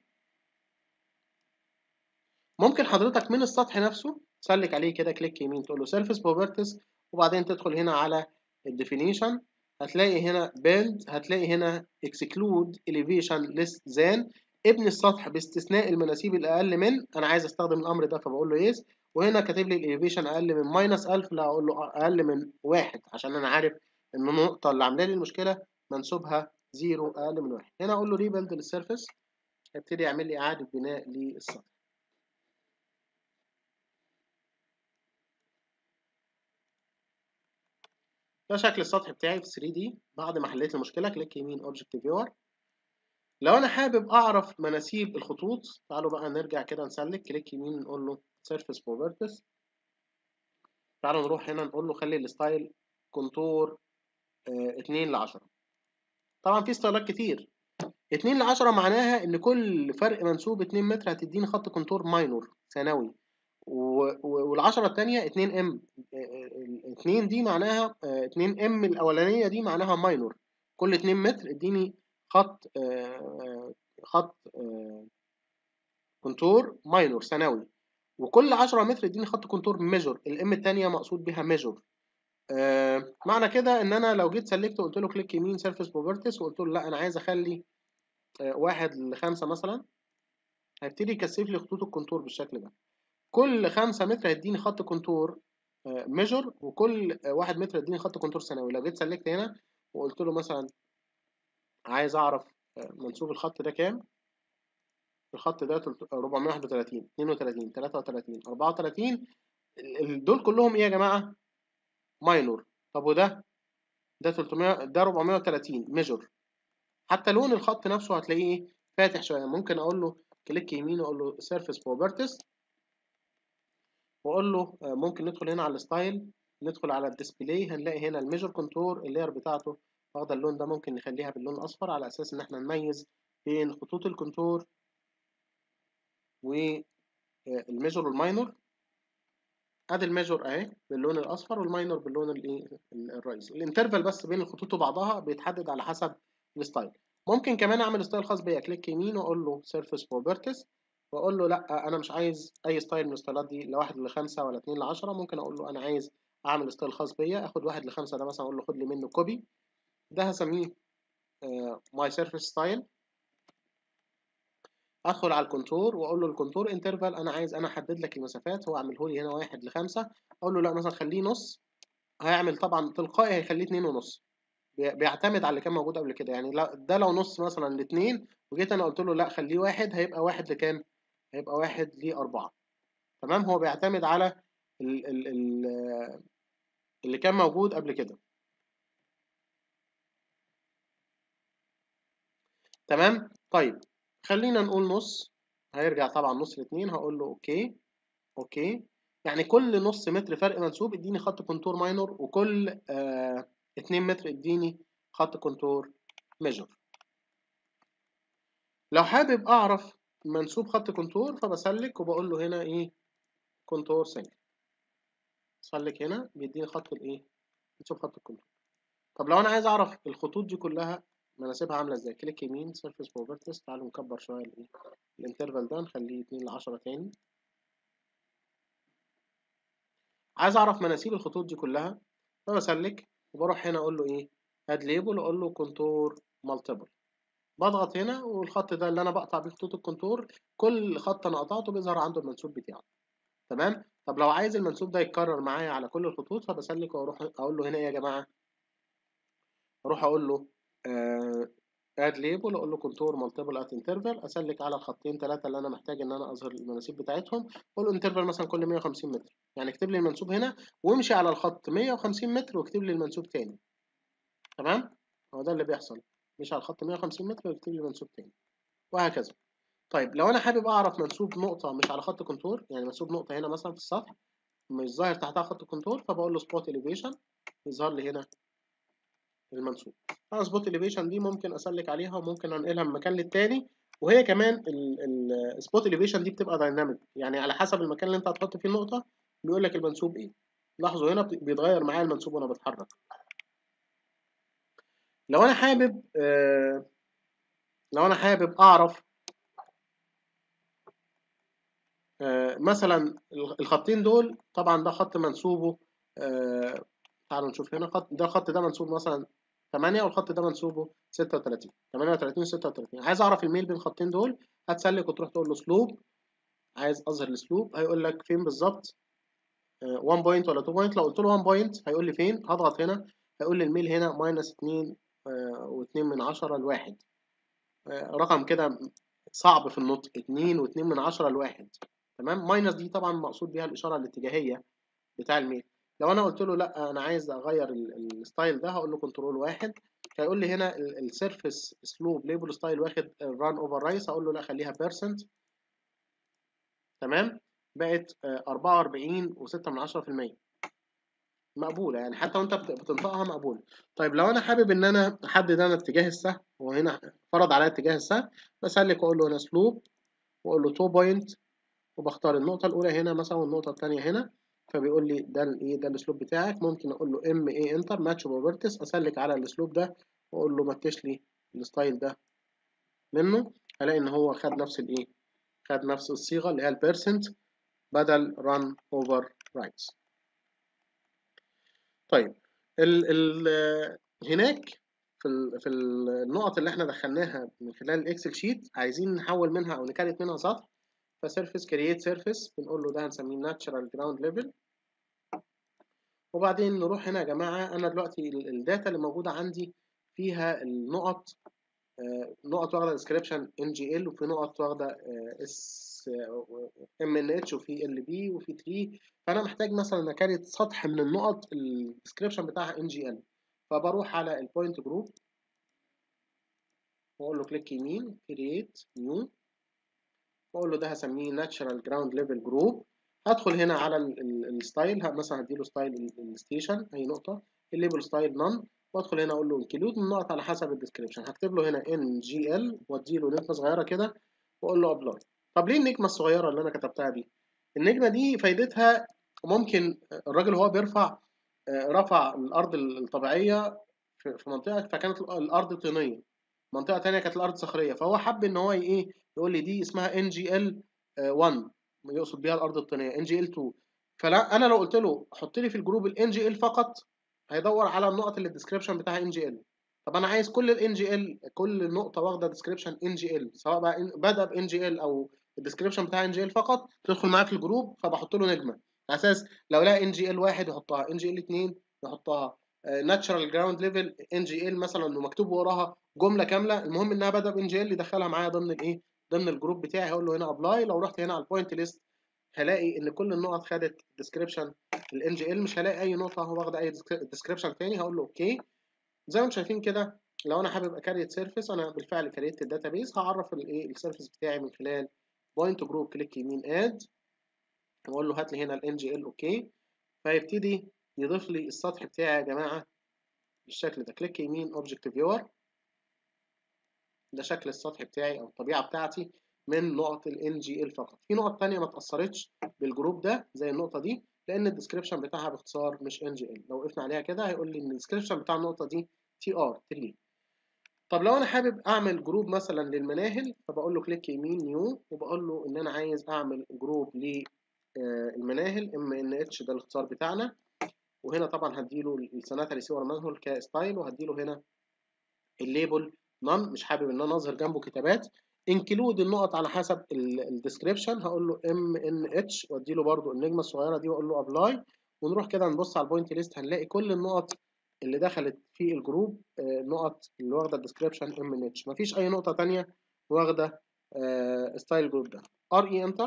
ممكن حضرتك من السطح نفسه تسلك عليه كده كليك يمين تقول له سيرفيس بروبرتيز وبعدين تدخل هنا على الديفينيشن هتلاقي هنا build هتلاقي هنا exclude elevation less than ابن السطح باستثناء المناسيب الاقل من انا عايز استخدم الامر ده فبقول له يس وهنا كاتب لي الاليفيشن اقل من ماينس 1000 لا اقول له اقل من واحد عشان انا عارف ان النقطه اللي عامله لي المشكله منسوبها زيرو اقل من واحد هنا اقول له ريبيلد للسيرفيس هيبتدي يعمل لي اعاده بناء للسطح ده شكل السطح بتاعي في 3 دي بعد ما حليت المشكله كليك يمين اوبجكت فيور لو انا حابب اعرف مناسيب الخطوط تعالوا بقى نرجع كده نسلك كليك يمين نقول له سيرفيس بروبرتيز تعالوا نروح هنا نقول له خلي الستايل كونتور 2 ل 10 طبعا في ستايلات كتير 2 ل 10 معناها ان كل فرق منسوب 2 متر هتديني خط كونتور ماينور ثانوي والعشرة التانية 2 ام 2 دي معناها 2 ام الاولانية دي معناها ماينور كل 2 متر اديني خط خط كونتور ماينور ثانوي وكل 10 متر اديني خط كونتور ميجور الام التانية مقصود بها ميجور معنى كده ان انا لو جيت سلكت وقلت له كليك يمين سيرفيس بروبرتيز وقلت له لا انا عايز اخلي واحد لخمسة مثلا هيبتدي يكثف لي خطوط الكونتور بالشكل ده كل خمسة متر هيديني خط كونتور ميجور وكل واحد متر هيديني خط كونتور ثانوي لو جيت سلكت هنا وقلت له مثلا عايز اعرف منسوب الخط ده كام الخط ده 431 32 33 34 دول كلهم ايه يا جماعه ماينور طب وده ده 300 ده 430 ميجور حتى لون الخط نفسه هتلاقيه ايه فاتح شويه ممكن اقول له كليك يمين واقول له سيرفيس بروبرتيز واقول له ممكن ندخل هنا على الستايل ندخل على الديسبلاي هنلاقي هنا الميجر كونتور اللاير بتاعته واخده اللون ده ممكن نخليها باللون الاصفر على اساس ان احنا نميز بين خطوط الكونتور والميجر والماينور ادي الميجر اهي باللون الاصفر والماينور باللون الايه الرئيسي الانترفال بس بين الخطوط وبعضها بيتحدد على حسب الستايل ممكن كمان اعمل ستايل خاص بيا كليك يمين واقول له سيرفيس بروبرتيز واقول له لا انا مش عايز اي ستايل من الستايلات دي لواحد لخمسة ولا اتنين لعشرة ممكن اقول له انا عايز اعمل ستايل خاص بيا اخد واحد لخمسة ده مثلا اقول له خد لي منه كوبي ده هسميه ماي سيرفيس ستايل ادخل على الكونتور واقول له الكونتور انترفال انا عايز انا احدد لك المسافات هو اعمله لي هنا واحد لخمسة اقول له لا مثلا خليه نص هيعمل طبعا تلقائي هيخليه اتنين ونص بيعتمد على اللي كان موجود قبل كده يعني ده لو نص مثلا لاتنين وجيت انا قلت له لا خليه واحد هيبقى واحد لكام هيبقى واحد لأربعة تمام هو بيعتمد على ال ال ال اللي كان موجود قبل كده تمام طيب خلينا نقول نص هيرجع طبعا نص لاتنين هقول له اوكي اوكي يعني كل نص متر فرق منسوب اديني خط كونتور ماينور وكل آه 2 متر اديني خط كونتور ميجور لو حابب اعرف منسوب خط كونتور فبسلك وبقول له هنا ايه كونتور سنجل سلك هنا بيديني خط الايه منسوب خط الكونتور طب لو انا عايز اعرف الخطوط دي كلها مناسبها عامله ازاي كليك يمين سيرفيس بروبرتيز تعالوا نكبر شويه الايه الانترفال ده نخليه 2 ل 10 تاني عايز اعرف مناسيب الخطوط دي كلها فبسلك وبروح هنا اقول له ايه اد ليبل واقول له كونتور مالتيبل بضغط هنا والخط ده اللي انا بقطع بيه خطوط الكونتور كل خط انا قطعته بيظهر عنده المنسوب بتاعه تمام طب لو عايز المنسوب ده يتكرر معايا على كل الخطوط فبسلك واروح اقول له هنا ايه يا جماعه اروح اقول له اد ليبل اقول له كونتور مالتيبل ات انترفال اسلك على الخطين ثلاثه اللي انا محتاج ان انا اظهر المناسيب بتاعتهم اقول له انترفال مثلا كل 150 متر يعني اكتب لي المنسوب هنا وامشي على الخط 150 متر واكتب لي المنسوب تاني تمام هو ده اللي بيحصل مش على الخط 150 متر ويكتب لي منسوب تاني وهكذا طيب لو انا حابب اعرف منسوب نقطه مش على خط كونتور يعني منسوب نقطه هنا مثلا في السطح مش ظاهر تحتها خط كونتور فبقول له سبوت اليفيشن يظهر لي هنا المنسوب انا سبوت اليفيشن دي ممكن اسلك عليها وممكن انقلها من مكان للتاني وهي كمان السبوت اليفيشن دي بتبقى دايناميك يعني على حسب المكان اللي انت هتحط فيه النقطه بيقول لك المنسوب ايه لاحظوا هنا بيتغير معايا المنسوب وانا بتحرك لو انا حابب آه لو انا حابب اعرف آه مثلا الخطين دول طبعا ده خط منسوبه آه تعالوا نشوف هنا خط ده الخط ده منسوب مثلا 8 والخط ده منسوبه 36 38 36 عايز اعرف الميل بين الخطين دول هتسلك وتروح تقول له سلوب عايز اظهر السلوب هيقول لك فين بالظبط 1 بوينت ولا 2 بوينت لو قلت له 1 بوينت هيقول لي فين هضغط هنا هيقول لي الميل هنا ماينس 2 و2 من 10 لواحد رقم كده صعب في النطق 2 و2 من 10 لواحد تمام ماينس دي طبعا مقصود بيها الاشاره الاتجاهيه بتاع الميل لو انا قلت له لا انا عايز اغير الستايل ده هقول له كنترول واحد هيقول لي هنا السيرفيس سلوب ليبل ستايل واخد ران اوفر رايس هقول له لا خليها بيرسنت تمام بقت 44 و6 من 10% مقبوله يعني حتى وانت بتنطقها مقبوله طيب لو انا حابب ان انا احدد انا اتجاه السهم هو هنا فرض عليا اتجاه السهم بسلك واقول له هنا سلوب واقول له 2 بوينت وبختار النقطه الاولى هنا مثلا والنقطه الثانيه هنا فبيقول لي ده الايه ده الاسلوب بتاعك ممكن اقول له ام اي انتر ماتش بروبرتيز اسلك على الاسلوب ده واقول له ماتش لي الستايل ده منه هلاقي ان هو خد نفس الايه خد نفس الصيغه اللي هي البيرسنت بدل run over rights طيب ال ال هناك في ال في النقط اللي احنا دخلناها من خلال الاكسل شيت عايزين نحول منها او نكريت منها سطح فسيرفيس كرييت سيرفيس بنقول له ده هنسميه ناتشرال جراوند ليفل وبعدين نروح هنا يا جماعه انا دلوقتي الداتا اللي موجوده عندي فيها النقط نقط واخده ديسكريبشن ان جي ال وفي نقط واخده اس ام ان اتش وفي ال بي وفي 3 فانا محتاج مثلا اكريت سطح من النقط الديسكريبشن بتاعها ان جي ال فبروح على البوينت جروب واقول له كليك يمين كرييت نيو واقول له ده هسميه ناتشرال جراوند ليفل جروب هدخل هنا على الستايل مثلا هديله ستايل الستيشن اي نقطه الليبل ستايل نون وادخل هنا اقول له انكلود النقط على حسب الديسكريبشن هكتب له هنا ان جي ال وادي له نجمه صغيره كده واقول له ابلاي طب ليه النجمه الصغيره اللي انا كتبتها دي النجمه دي فايدتها ممكن الراجل وهو بيرفع رفع الارض الطبيعيه في منطقه فكانت الارض طينيه منطقه تانية كانت الارض صخريه فهو حب ان هو ايه يقول لي دي اسمها ان جي ال 1 يقصد بيها الارض الطينيه ان جي ال 2 فلا انا لو قلت له حط لي في الجروب الان جي ال فقط هيدور على النقط اللي الديسكريبشن بتاعها ان جي ال طب انا عايز كل الان جي ال كل نقطه واخده ديسكريبشن ان جي ال سواء بقى بدا بان جي ال او الديسكريبشن بتاع ان جي ال فقط تدخل معايا في الجروب فبحط له نجمه على اساس لو لقى ان جي ال واحد يحطها ان جي ال 2 يحطها ناتشرال جراوند ليفل ان جي ال مثلا ومكتوب وراها جمله كامله المهم انها بدا بان جي ال يدخلها معايا ضمن الايه ضمن الجروب بتاعي هقول له هنا ابلاي لو رحت هنا على البوينت ليست هلاقي ان كل النقط خدت ديسكريبشن الان جي ال مش هلاقي اي نقطه واخده اي ديسكريبشن تاني هقول له اوكي زي ما انتم شايفين كده لو انا حابب اكريت سيرفيس انا بالفعل كريت الداتابيز هعرف الايه السيرفيس بتاعي من خلال بوينت جروب كليك يمين اد واقول له هات لي هنا الان جي ال اوكي فيبتدي يضيف لي السطح بتاعي يا جماعه بالشكل ده كليك يمين اوبجكت فيور ده شكل السطح بتاعي او الطبيعه بتاعتي من نقط ال جي ال فقط في نقط تانية ما اتأثرتش بالجروب ده زي النقطة دي لأن الديسكريبشن بتاعها باختصار مش ان جي ال لو وقفنا عليها كده هيقول لي إن الديسكريبشن بتاع النقطة دي تي ار 3 طب لو أنا حابب أعمل جروب مثلا للمناهل فبقول له كليك يمين نيو وبقول له إن أنا عايز أعمل جروب للمناهل ام ان اتش ده الاختصار بتاعنا وهنا طبعا هديله السناتري سيور مانهول كستايل وهديله هنا الليبل نون مش حابب ان انا اظهر جنبه كتابات انكلود النقط على حسب الديسكريبشن هقول له ام ان اتش وادي له برده النجمه الصغيره دي واقول له ابلاي ونروح كده نبص على البوينت ليست هنلاقي كل النقط اللي دخلت في الجروب النقط اللي واخده الديسكريبشن ام ان اتش مفيش اي نقطه ثانيه واخده ستايل جروب ده ار اي انتر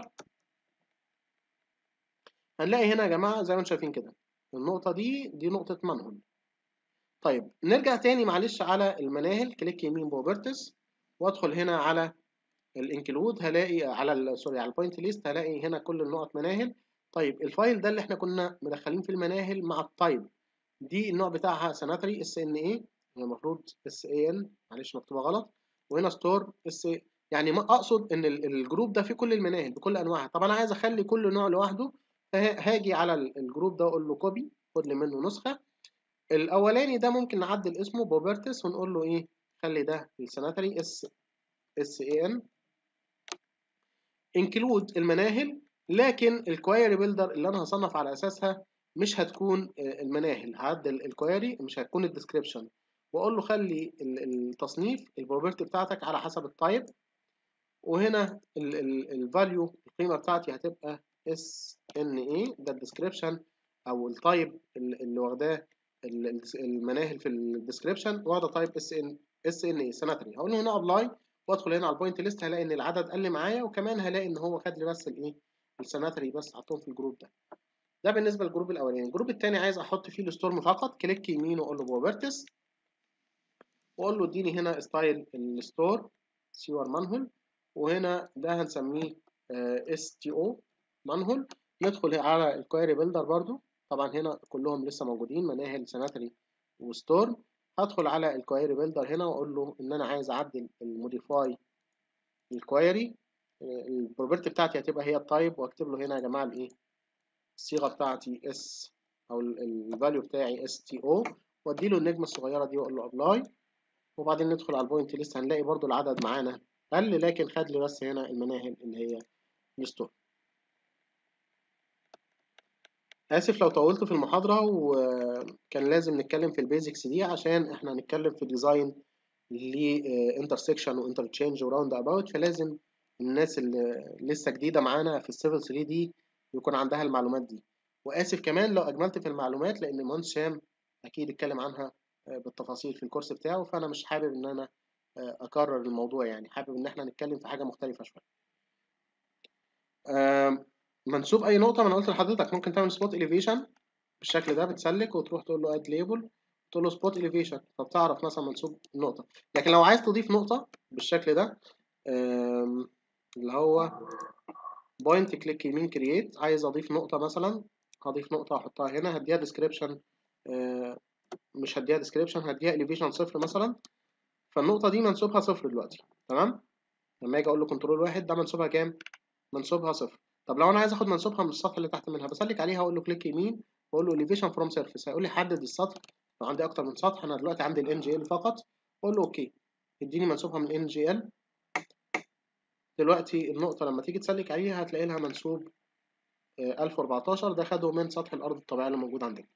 هنلاقي هنا يا جماعه زي ما انتم شايفين كده النقطه دي دي نقطه منهول طيب نرجع تاني معلش على المناهل كليك يمين بروبرتس وادخل هنا على الانكلود هلاقي على سوري على البوينت ليست هلاقي هنا كل النقط مناهل طيب الفايل ده اللي احنا كنا مدخلين في المناهل مع التايب دي النوع بتاعها سناتري اس ان اي هي المفروض اس اي ان معلش مكتوبه غلط وهنا ستور اس يعني ما اقصد ان الجروب ده فيه كل المناهل بكل انواعها طب انا عايز اخلي كل نوع لوحده فهاجي على الجروب ده اقول له كوبي خد لي منه نسخه الاولاني ده ممكن نعدل اسمه بروبرتس ونقول له ايه خلي ده السناتري اس اس اي ان انكلود المناهل لكن الكوايري بيلدر اللي انا هصنف على اساسها مش هتكون المناهل هعدل الكوايري مش هتكون الديسكريبشن واقول له خلي التصنيف البروبرتي بتاعتك على حسب التايب وهنا الفاليو القيمه بتاعتي هتبقى اس ان اي ده الديسكريبشن او التايب اللي واخداه المناهل في الديسكريبشن واخده تايب اس ان اس ان اي سناتري هقول له هنا ابلاي وادخل هنا على البوينت ليست هلاقي ان العدد قل معايا وكمان هلاقي ان هو خد لي بس الايه السناتري بس حطهم في الجروب ده ده بالنسبه للجروب الاولاني الجروب الثاني عايز احط فيه الستورم فقط كليك يمين واقول له بروبرتس واقول له اديني هنا ستايل الستور سيور مانهول وهنا ده هنسميه اس تي او مانهول ندخل على الكويري بيلدر برضو طبعا هنا كلهم لسه موجودين مناهل سناتري وستورم هدخل على الكويري بيلدر هنا واقول له ان انا عايز اعدل الموديفاي الكويري البروبرتي بتاعتي هتبقى هي التايب واكتب له هنا يا جماعه الايه الصيغه بتاعتي اس او الفاليو بتاعي اس تي او وادي له النجمه الصغيره دي واقول له ابلاي وبعدين ندخل على البوينت ليست هنلاقي برضو العدد معانا قل لكن خد لي بس هنا المناهل اللي هي الستور آسف لو طولت في المحاضرة وكان لازم نتكلم في البيزكس دي عشان احنا هنتكلم في ديزاين لانترسكشن وانترتشينج وراوند اباوت فلازم الناس اللي لسه جديدة معانا في السيفل 3 دي يكون عندها المعلومات دي وآسف كمان لو أجملت في المعلومات لأن المهندس هشام أكيد اتكلم عنها بالتفاصيل في الكورس بتاعه فأنا مش حابب إن أنا آه، اكرر الموضوع يعني حابب ان احنا نتكلم في حاجه مختلفه شويه آم، منسوب اي نقطه ما انا قلت لحضرتك ممكن تعمل سبوت اليفيشن بالشكل ده بتسلك وتروح تقول له اد ليبل تقول له سبوت اليفيشن فبتعرف مثلا منسوب النقطه لكن لو عايز تضيف نقطه بالشكل ده آم، اللي هو بوينت كليك يمين كرييت عايز اضيف نقطه مثلا هضيف نقطه احطها هنا هديها ديسكريبشن مش هديها ديسكريبشن هديها اليفيشن صفر مثلا فالنقطه دي منسوبها صفر دلوقتي تمام لما اجي اقول له كنترول واحد ده منسوبها كام منسوبها صفر طب لو انا عايز اخد منسوبها من السطح اللي تحت منها بسلك عليها اقول له كليك يمين واقول له elevation from surface هيقول لي حدد السطح لو عندي اكتر من سطح انا دلوقتي عندي ال NGL فقط اقول له اوكي اديني منسوبها من ال NGL دلوقتي النقطة لما تيجي تسلك عليها هتلاقي لها منسوب آه، 1014 ده خده من سطح الأرض الطبيعي اللي موجود عندنا